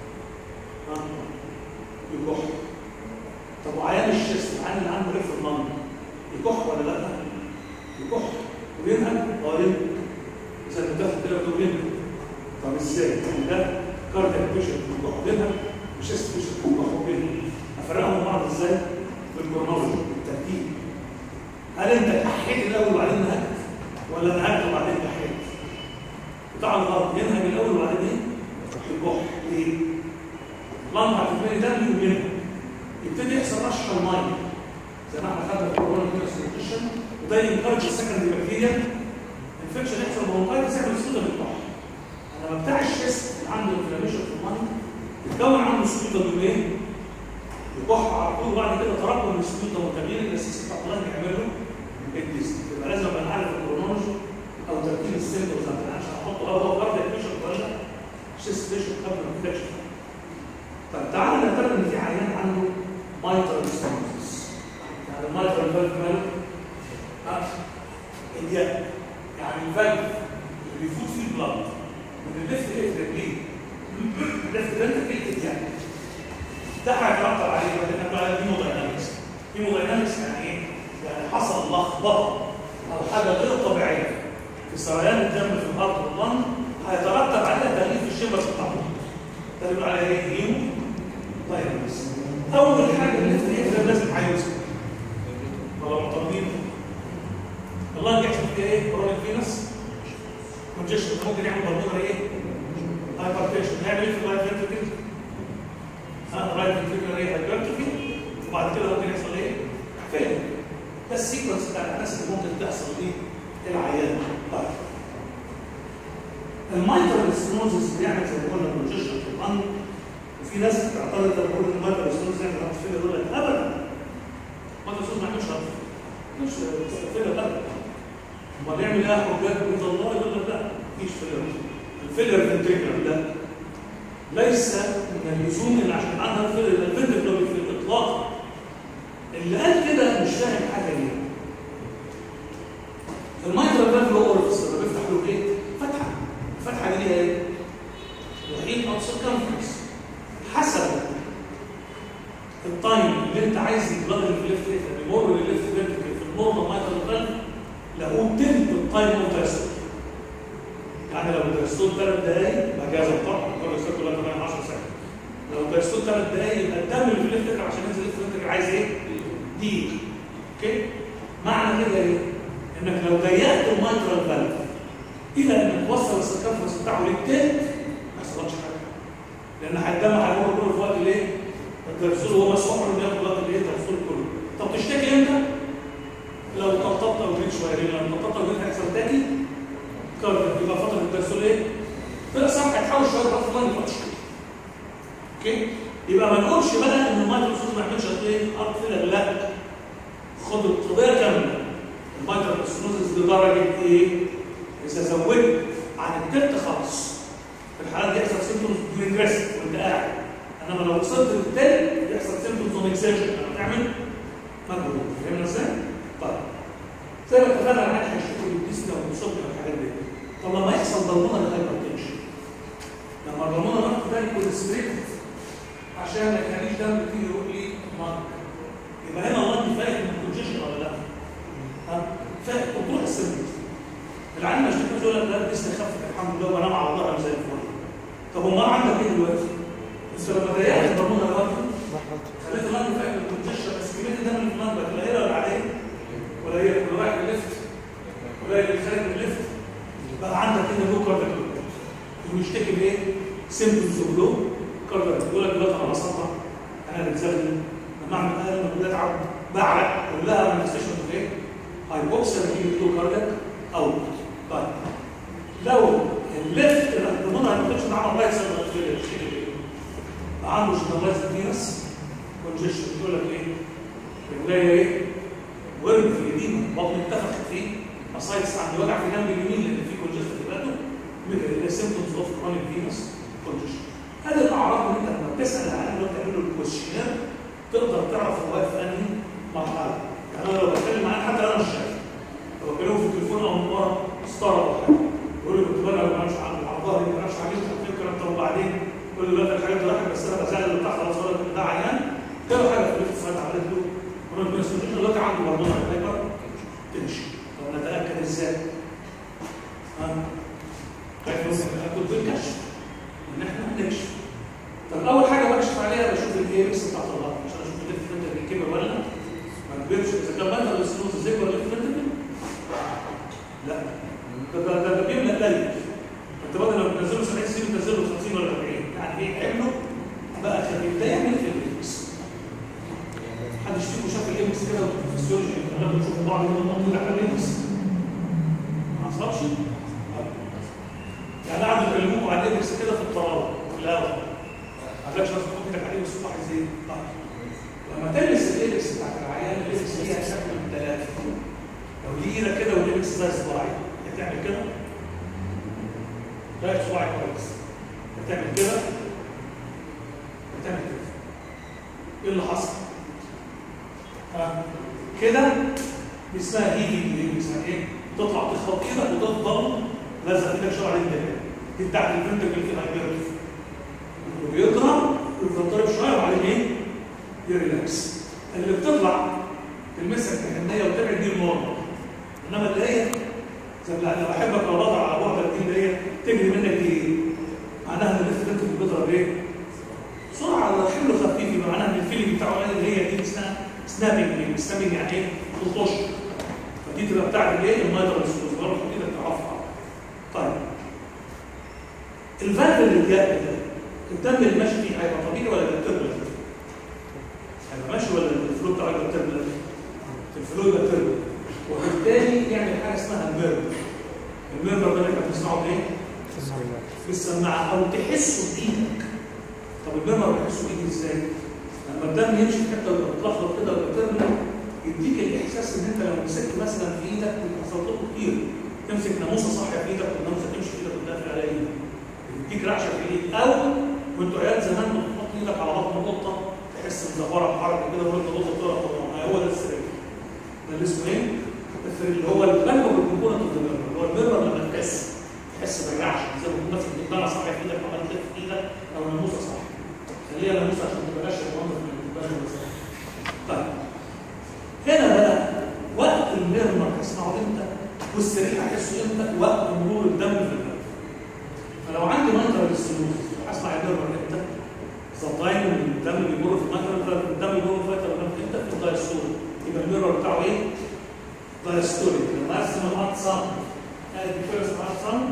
يكح طب وعيان الشيست العيان اللي عنده ريف النبض يكح ولا لا؟ يكح وينهج اه ينهج اذا انت بتاخد كده بتقول ينهج طب ازاي؟ ده كاردياك بيشنت يكح وينهج وشيست بيشنت يكح وينهج افرقهم من بعض ازاي؟ بالكرونولوجي بالترتيب هل انت كحيت الاول وبعدين نهجت؟ ولا نهجت وبعدين كحيت؟ بتاع الغرب ينهج الاول وبعدين ايه؟ يكح ليه؟ لمبه هتتملي دم وينهج يبتدي يحصل رشح الميه زي ما احنا خدنا في الكورونا فيروس انفكشن وده ينكرج السكندري بكتيريا انفكشن يحصل برونكايتس يعمل سودا بالكح لما بتاع الشيست اللي عنده انفلاميشن في الميه يتكون عنده سودا بايه؟ يكح على طول وبعد كده تراكم السودا وتغيير الاساسي بتاع الله يعمل له الديست يبقى لازم ابقى عارف الكرونولوجي او ترتيب السيمبتومز عشان احطه هو هو كاردياك بيشن ولا شيست تيشو قبل الانفكشن طيب تعالى نعتبر ان في عيان عنده مايترال ستينوزس يعني المايترال فالف ماله ها اضيق يعني الفالف اللي بيفوت فيه البلاد من الليفت اتريك الليفت فنتركل اضيق ده هيترتب عليه اللي احنا بنقول هيموداينامكس هيموداينامكس يعني ايه؟ يعني حصل لخبطه او حاجه غير طبيعيه في سريان الدم في الارض واللنج هيترتب عليها تغيير في الشبكه بتاعته ده اللي بنقول عليها ايه؟ هيمو داينامكس اول حاجه الليفت اتريك لازم هيوصل ولا معترضين الله يحصل فيها ايه؟ كورونيك فينس كونجيشن ممكن يعمل بالمونري ايه؟ هايبرتنشن نعمل ايه في الرايت فنتركل؟ ها رايت فنتركل ايه؟ هايبرتروفي وبعد كده ممكن يحصل ايه؟ فين؟ ده السيكونس بتاع الاحداث اللي ممكن تحصل ايه؟ العيان طيب المايترال ستنوزس بيعمل زي ما قلنا كونجيشن في القلب وفي ناس بتعترض لما بقول ان المايترال ستنوزس يعمل هارت فيلر يقول لك ابدا المايترال ستنوزس ما يعملش هارت مش فيلر ابدا امال يعمل ايه حجات بيض الله يقول لك لا مفيش فيلر الفيلر فنتريكولار ده ليس من اللزوم ان عشان عندها فيلر الفنتريكولار في الاطلاق اللي قال كده مش فاهم حاجه ليه المايترال فالف هو اللي بيفتح له ايه؟ فتحه الفتحه دي ليها ايه؟ وحيد او سيركمفرنس حسب التايم اللي انت عايز البلاد اللي في الليفت ايه بيمر للليفت فيرتيكال في النورمال مايترال فالف له تلت التايم اوف دايستول يعني لو الدايستول ثلاث دقايق مجاز الطرح كل السيركل لا 8 10 ثانيه لو الدايستول ثلاث دقايق يبقى الدم اللي في الليفت فيرتيكال عشان ينزل الليفت فيرتيكال عايز ايه؟ دقيقه اوكي معنى كده ايه؟ انك لو ضيقت المايترال فالف الى ان توصل السيركمفرنس بتاعه للتلت ما يحصلش حاجه لان الدم هيمر كله في وقت الايه؟ الدرسول هو مسؤول انه ياخد وقت الايه؟ الدرسول كله طب تشتكي امتى؟ لو طبطبت او جريت شويه ليه؟ لما طبطبت او جريت هيحصل تاني كارد يبقى فتره الدرسول ايه؟ طلع صح هتحاول شويه بقى في اللنج فتشكي اوكي؟ يبقى ما نقولش بقى ان المايترال ما يعملش ايه؟ ارض فيلر لا خد القضيه كامله المايترال ستنوزس لدرجه ايه؟ اذا زودت عن التلت خالص في الحالات دي يحصل سيمتومز ريجريس وانت قاعد انما لو وصلت للتلت يحصل سيمتومز اون اكسجن لما تعمل مجهود فهمنا ازاي؟ طيب زي ما اتفقنا على حاجه هيشتكوا من الديسني والصبح والحاجات دي طب لما يحصل ضمونه للهايبرتنشن لما الضمونه نقط ده يكون ستريكت عشان ما يخليش دم كتير يروح لي مارك يبقى هنا الله فايق من الكونجيشن ولا لا؟ ها؟ فايق وتروح السيمتومز العلم مش تقول لك لا الديسني خفت الحمد لله وانام على ظهري زي الفل طب امال عندك ايه دلوقتي؟ بس لما ضيقت الضمونه دلوقتي خليت اللنج فاهم الكونجكشن بس كميه الدم اللي في اللنج بقت قليله ولا عاديه؟ قليله كل رايح الليفت قليل اللي خارج من الليفت بقى عندك هنا لو كاردياك ويشتكي بايه؟ سيمبتومز اوف لو كاردياك يقول لك دلوقتي انا بسطها انا بتزغلل لما اعمل اقل من بتعب بعرق كلها مانيفستيشن اوف ايه؟ هايبوكسيا نتيجه لو كاردياك او طيب لو الليفت الضمون هيبقى عمل رايت سايد عنده جنرالايز فينس كونجيشن يقول لك ايه؟ رجليا ايه؟ ورم في اليمين بطن اتفقت فيه اسايتس عندي وجع في جنب اليمين لان في كونجيشن في بلده من سيمبتومز اوف كرونيك فينس كونجيشن هذه الاعراض اللي انت لما بتسال عنها لو تعمل له الكويشنير تقدر تعرف هو واقف في انهي مرحله يعني انا لو بتكلم معاه حتى انا مش شايف لو بكلمه في التليفون او من ورا ستار او حاجه يقول لي كنت بلعب ما مش عارف على ظهري ما مش عارف فكره انت وبعدين كل دلوقتي الحاجات دي راحت بس انا بزعل اللي تحت خلاص ولا ده عيان كده حاجه في البيت ساعات عملت له وانا كنت سمعت دلوقتي عنده برضه هايبر تمشي طب نتاكد ازاي؟ ها؟ خايف كنت بالكشف ان احنا نكشف طب اول حاجه بكشف عليها بشوف الايه ميكس بتاعت الله عشان اشوف الليفت فنتر كبر ولا ما كبرش اذا كان مثلا السنوز زي ولا الليفت فنتر لا ده ده ده بيملى قليل انت بدل لو بتنزله 70 سي بتنزله 50 ولا 40 يعني ايه حمله بقى خفيف ده يعمل في الامكس حد فيكم شاف الامكس كده في الفسيولوجي احنا بنشوف بعض من المنطقه على الامكس ما حصلش يعني قعدوا يكلموكوا على الامكس كده في الطراوه في الهواء ما قالكش لازم تحط ايدك عليه وتصبح ازاي لما تلمس الامكس بتاعت العيان الامكس ليها شكل من ثلاثه لو دي ايدك كده والامكس زي صباعي هتعمل كده لا صباعي كويس تعمل كده تعمل كده ايه اللي حصل؟ ها كده دي اسمها هيدي دي اسمها ايه؟ تطلع تخبط ايدك وتفضل لازق ايدك شويه على ايدك دي بتاعت الفنتكل في الهايبرتف وبيضرب ويفضل ضارب شويه وبعدين ايه؟ يريلاكس اللي بتطلع تلمسك بحنيه وتبعد دي النورمال انما اللي هي زي ما لو احبك لو بضع على بعد اللي هي تجري منك دي ايه؟ معناها ان الفنتكل بيضرب ايه؟ بسرعه على حمل خفيف يبقى معناها ان الفيلم بتاعه اللي هي دي اسمها سنابنج سنابنج يعني ايه؟ تلطش فدي تبقى بتاعت الايه؟ المايترال سكوز برضه كده تعرفها طيب الفالف اللي اتجاه ده الدم اللي ماشي فيه هيبقى طبيعي ولا ده تربلنت؟ هيبقى ماشي ولا الفلو بتاعه يبقى تربلنت؟ الفلو يبقى تربلنت وبالتالي يعمل حاجه اسمها الميرمر الميرمر ده اللي احنا بنسمعه بايه؟ في السماعه او تحسه بايدك طب الميرمر بتحسه بايدك ازاي؟ لما الدم يمشي في حته ويبقى متلخبط كده ويبقى تربلنت يديك الاحساس ان انت لو مسكت مثلا في ايدك بيحصل لكم كتير تمسك ناموسه صاحيه في ايدك والناموسه تمشي في ايدك وتدافع على ايدك يديك رعشه في ايدك او وانتوا عيال زمان بتحط ايدك على بطن القطه تحس بزفاره بحركه كده وانت القطه بتقرا هو ده السرير ده اللي اسمه ايه؟ السرير اللي هو البلغم بالكومبوننت اوف ذا اللي هو الميرور لما تحس تحس بالرعشه زي ما كنت ماسك الدبانه صاحيه في ايدك عمال تلف في ايدك او ناموسه صاحيه خليها ناموسه عشان ما تبقاش المنظر من الدبانه طيب هنا بقى وقت الميرمر هتسمعه امتى والسرير هتحسه امتى وقت مرور الدم في القلب فلو عندي منطقه للسلوك هسمع الميرمر امتى سبلاين الدم بيمر في المنطقه الدم بيمر في المنطقه امتى في الدايستول يبقى الميرمر بتاعه ايه دايستولي لما ارسم الارت صم ادي فيرست ارت صم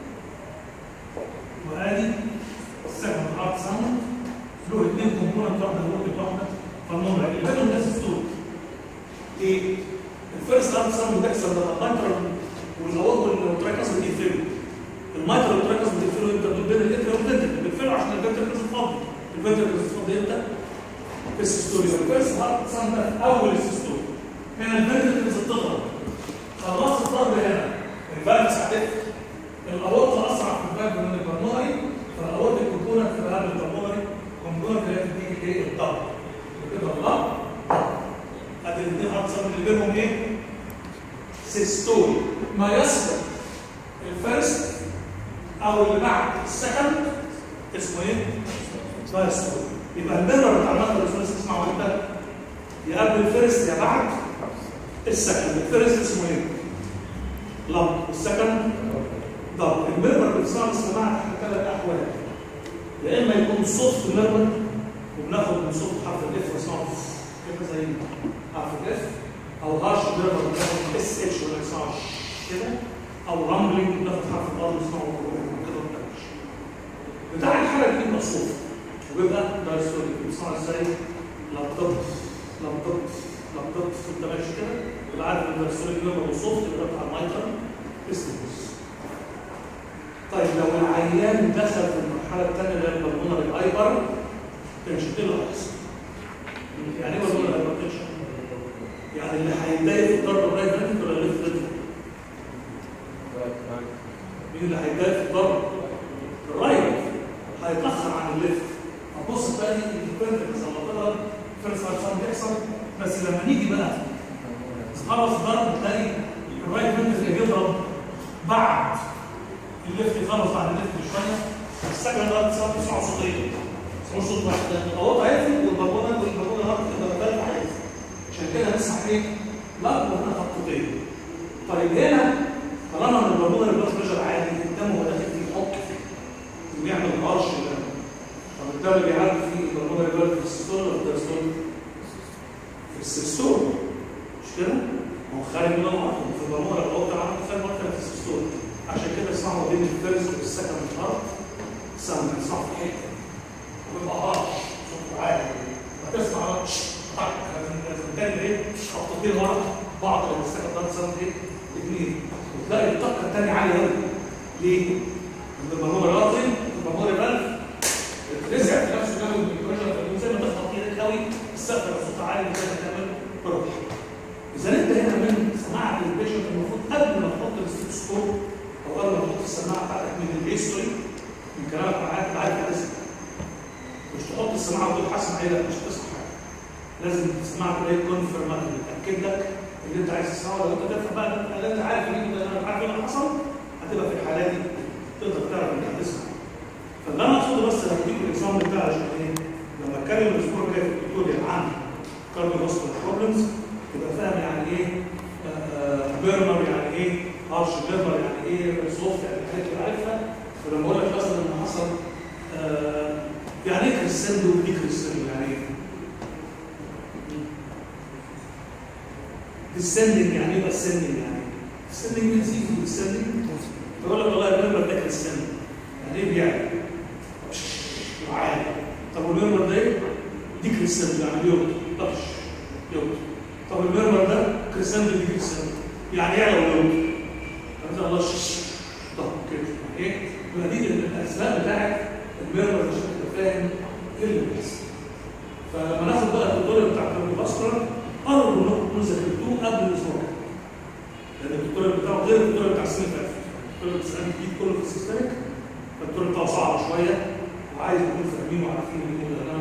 وادي السكند ارت صم له اثنين كومبوننت واحده لوحده واحده فالنمره اللي بينهم ده سيستول ايه؟ الفيرست ارت سام بتحصل لما المايترال والاول والتراكس بتقفلوا المايترال والتراكس بتقفلوا امتى؟ بين الاتر والفنتركل بتقفلوا عشان الفنتركل تتفضي الفنتركل تتفضي امتى؟ في السيستول الفيرست ارت سام ده في اول السيستول هنا الفنتركل بتضغط خلاص الضرب هنا الفالفس هتقفل الاورطه اسرع في الفالف من البلمونري فالاورطه كومبوننت في القلب البلمونري كومبوننت اللي بتيجي ايه؟ الضغط كده الله ادي الاثنين هارت اللي بينهم ايه؟ سيستول ما يسبق الفيرست او اللي بعد السكند اسمه ايه؟ دايستول يبقى الميرور بتاع المنطقه الثلاثي اسمعوا امتى؟ يا قبل الفيرست يا بعد السكند الفيرست اسمه ايه؟ لب والسكند ضغط الميرور اللي بتسمعه السماعه تحت ثلاث احوال يا اما يكون صوت في الميرور وبناخد من صوت حرف الاف ونسمعه كده زي حرف الاف او هارش بيرمر بناخد اس اتش ولا نسمعه كده او رامبلينج بناخد حرف الار ونسمعه كده ونتكلمش بتاع الحاله دي بيبقى صوت وبيبقى دايستوري بنسمعه ازاي لابتوب لابتوب لابتوب انت ماشي كده يبقى عارف ان الدايستوري بيبقى صوت يبقى بتاع المايتر استيبوس طيب لو العيان دخل في المرحله الثانيه اللي هي البلمونر الايبر تنشط له هيحصل يعني ايه بالمونر ايبر يعني اللي هيتضايق في الضرب الرايت ريتم ولا الليفت ريتم؟ مين اللي هيتضايق في الضرب؟ الرايت هيتاخر عن الليفت هتبص تلاقي البنتكس لما تضرب فيرست هارت بيحصل بس لما نيجي بقى خلص ضرب تلاقي الرايت بنتكس اللي بيضرب بعد الليفت يخلص بعد الليفت بشويه السكند هارت صار تسمع صوتين تسمع صوت واحد الأوضة هيقفل والبالونه والبالونه هارت تبقى ثالث هيقفل عشان كده نسمع ايه؟ لا وهنا خطوتين طيب هنا طالما ان البالونه البلاد بريشر عالي الدم هو داخل فيه يحك ويعمل قرش طب الدم بيعدي فيه البالونه البلاد في السيستول ولا في الدايستول؟ في السيستول مش كده؟ هو خارج من واحد في البالونه الاوضه عامل خارج اكتر في السيستول عشان كده اسمعوا بين الفيرست والسكند هارت ساوند بنسمعه في حته ويبقى هارش صوته عالي وتسمع بقى بالتالي ايه خطوتين ورا بعض لو السكند هارت ساوند ايه اثنين وتلاقي الطاقه الثانيه عاليه قوي ليه؟ ان البرمجه الراضي البرمجه البلف رزع في نفسه جامد من البريشر زي ما تخبط ايدك قوي السقف صوت عالي وكده تعمل بروح اذا انت هنا من سماعه البيشنت المفروض قبل ما تحط الستيتوسكوب او قبل ما تحط السماعه بتاعتك من الهيستوري من كلامك معاك انت عارف هتسمع مش تحط السماعه وتقول هسمع ايه لا مش هتسمع حاجه لازم تسمعك تلاقي كونفرماتيف تاكد لك اللي انت عايز تسمعه لو انت تفهم بقى انت انت عارف ان انت انا عارف ايه اللي حصل هتبقى في الحالات دي تقدر تعرف انت هتسمع فاللي انا اقصده بس هديك الاكزامبل ده عشان ايه لما اتكلم الاسبوع الجاي في التوتوريال عن كارديو فاسكولار بروبلمز تبقى فاهم يعني ايه بيرنر يعني ايه هارش بيرنر يعني ايه سوفت يعني الحاجات اللي عارفها ولما اقول لك مثلا لما حصل آه، يعني ايه كريستاندو ودي كريستاندو يعني ايه؟ descending يعني ايه ascending يعني ايه؟ descending means equal descending تقول لك والله المنبر ده كريستاندو يعني ايه بيعلى؟ عالي طب والمنبر ده ايه؟ دي كريستاندو يعني يوت طبش يوت طب المنبر ده كريستاندو دي كريستاندو يعني يعلى ولا يوت؟ هذا الله شش طب كده يعني ايه؟ يبقى دي الاسباب بتاعت المنبر عشان تبقى فاهم ايه اللي بيحصل فلما ناخد بقى الدكتور بتاع الكارديوفاسكولار قرروا انكم ذاكرتوه قبل الاسبوع لان الدكتور بتاعه غير الدكتور بتاع السنه اللي فاتت الدكتور بتاع الجديد كله في السيستمك فالدكتور بتاعه صعب شويه وعايز يكون فاهمين وعارفين ايه اللي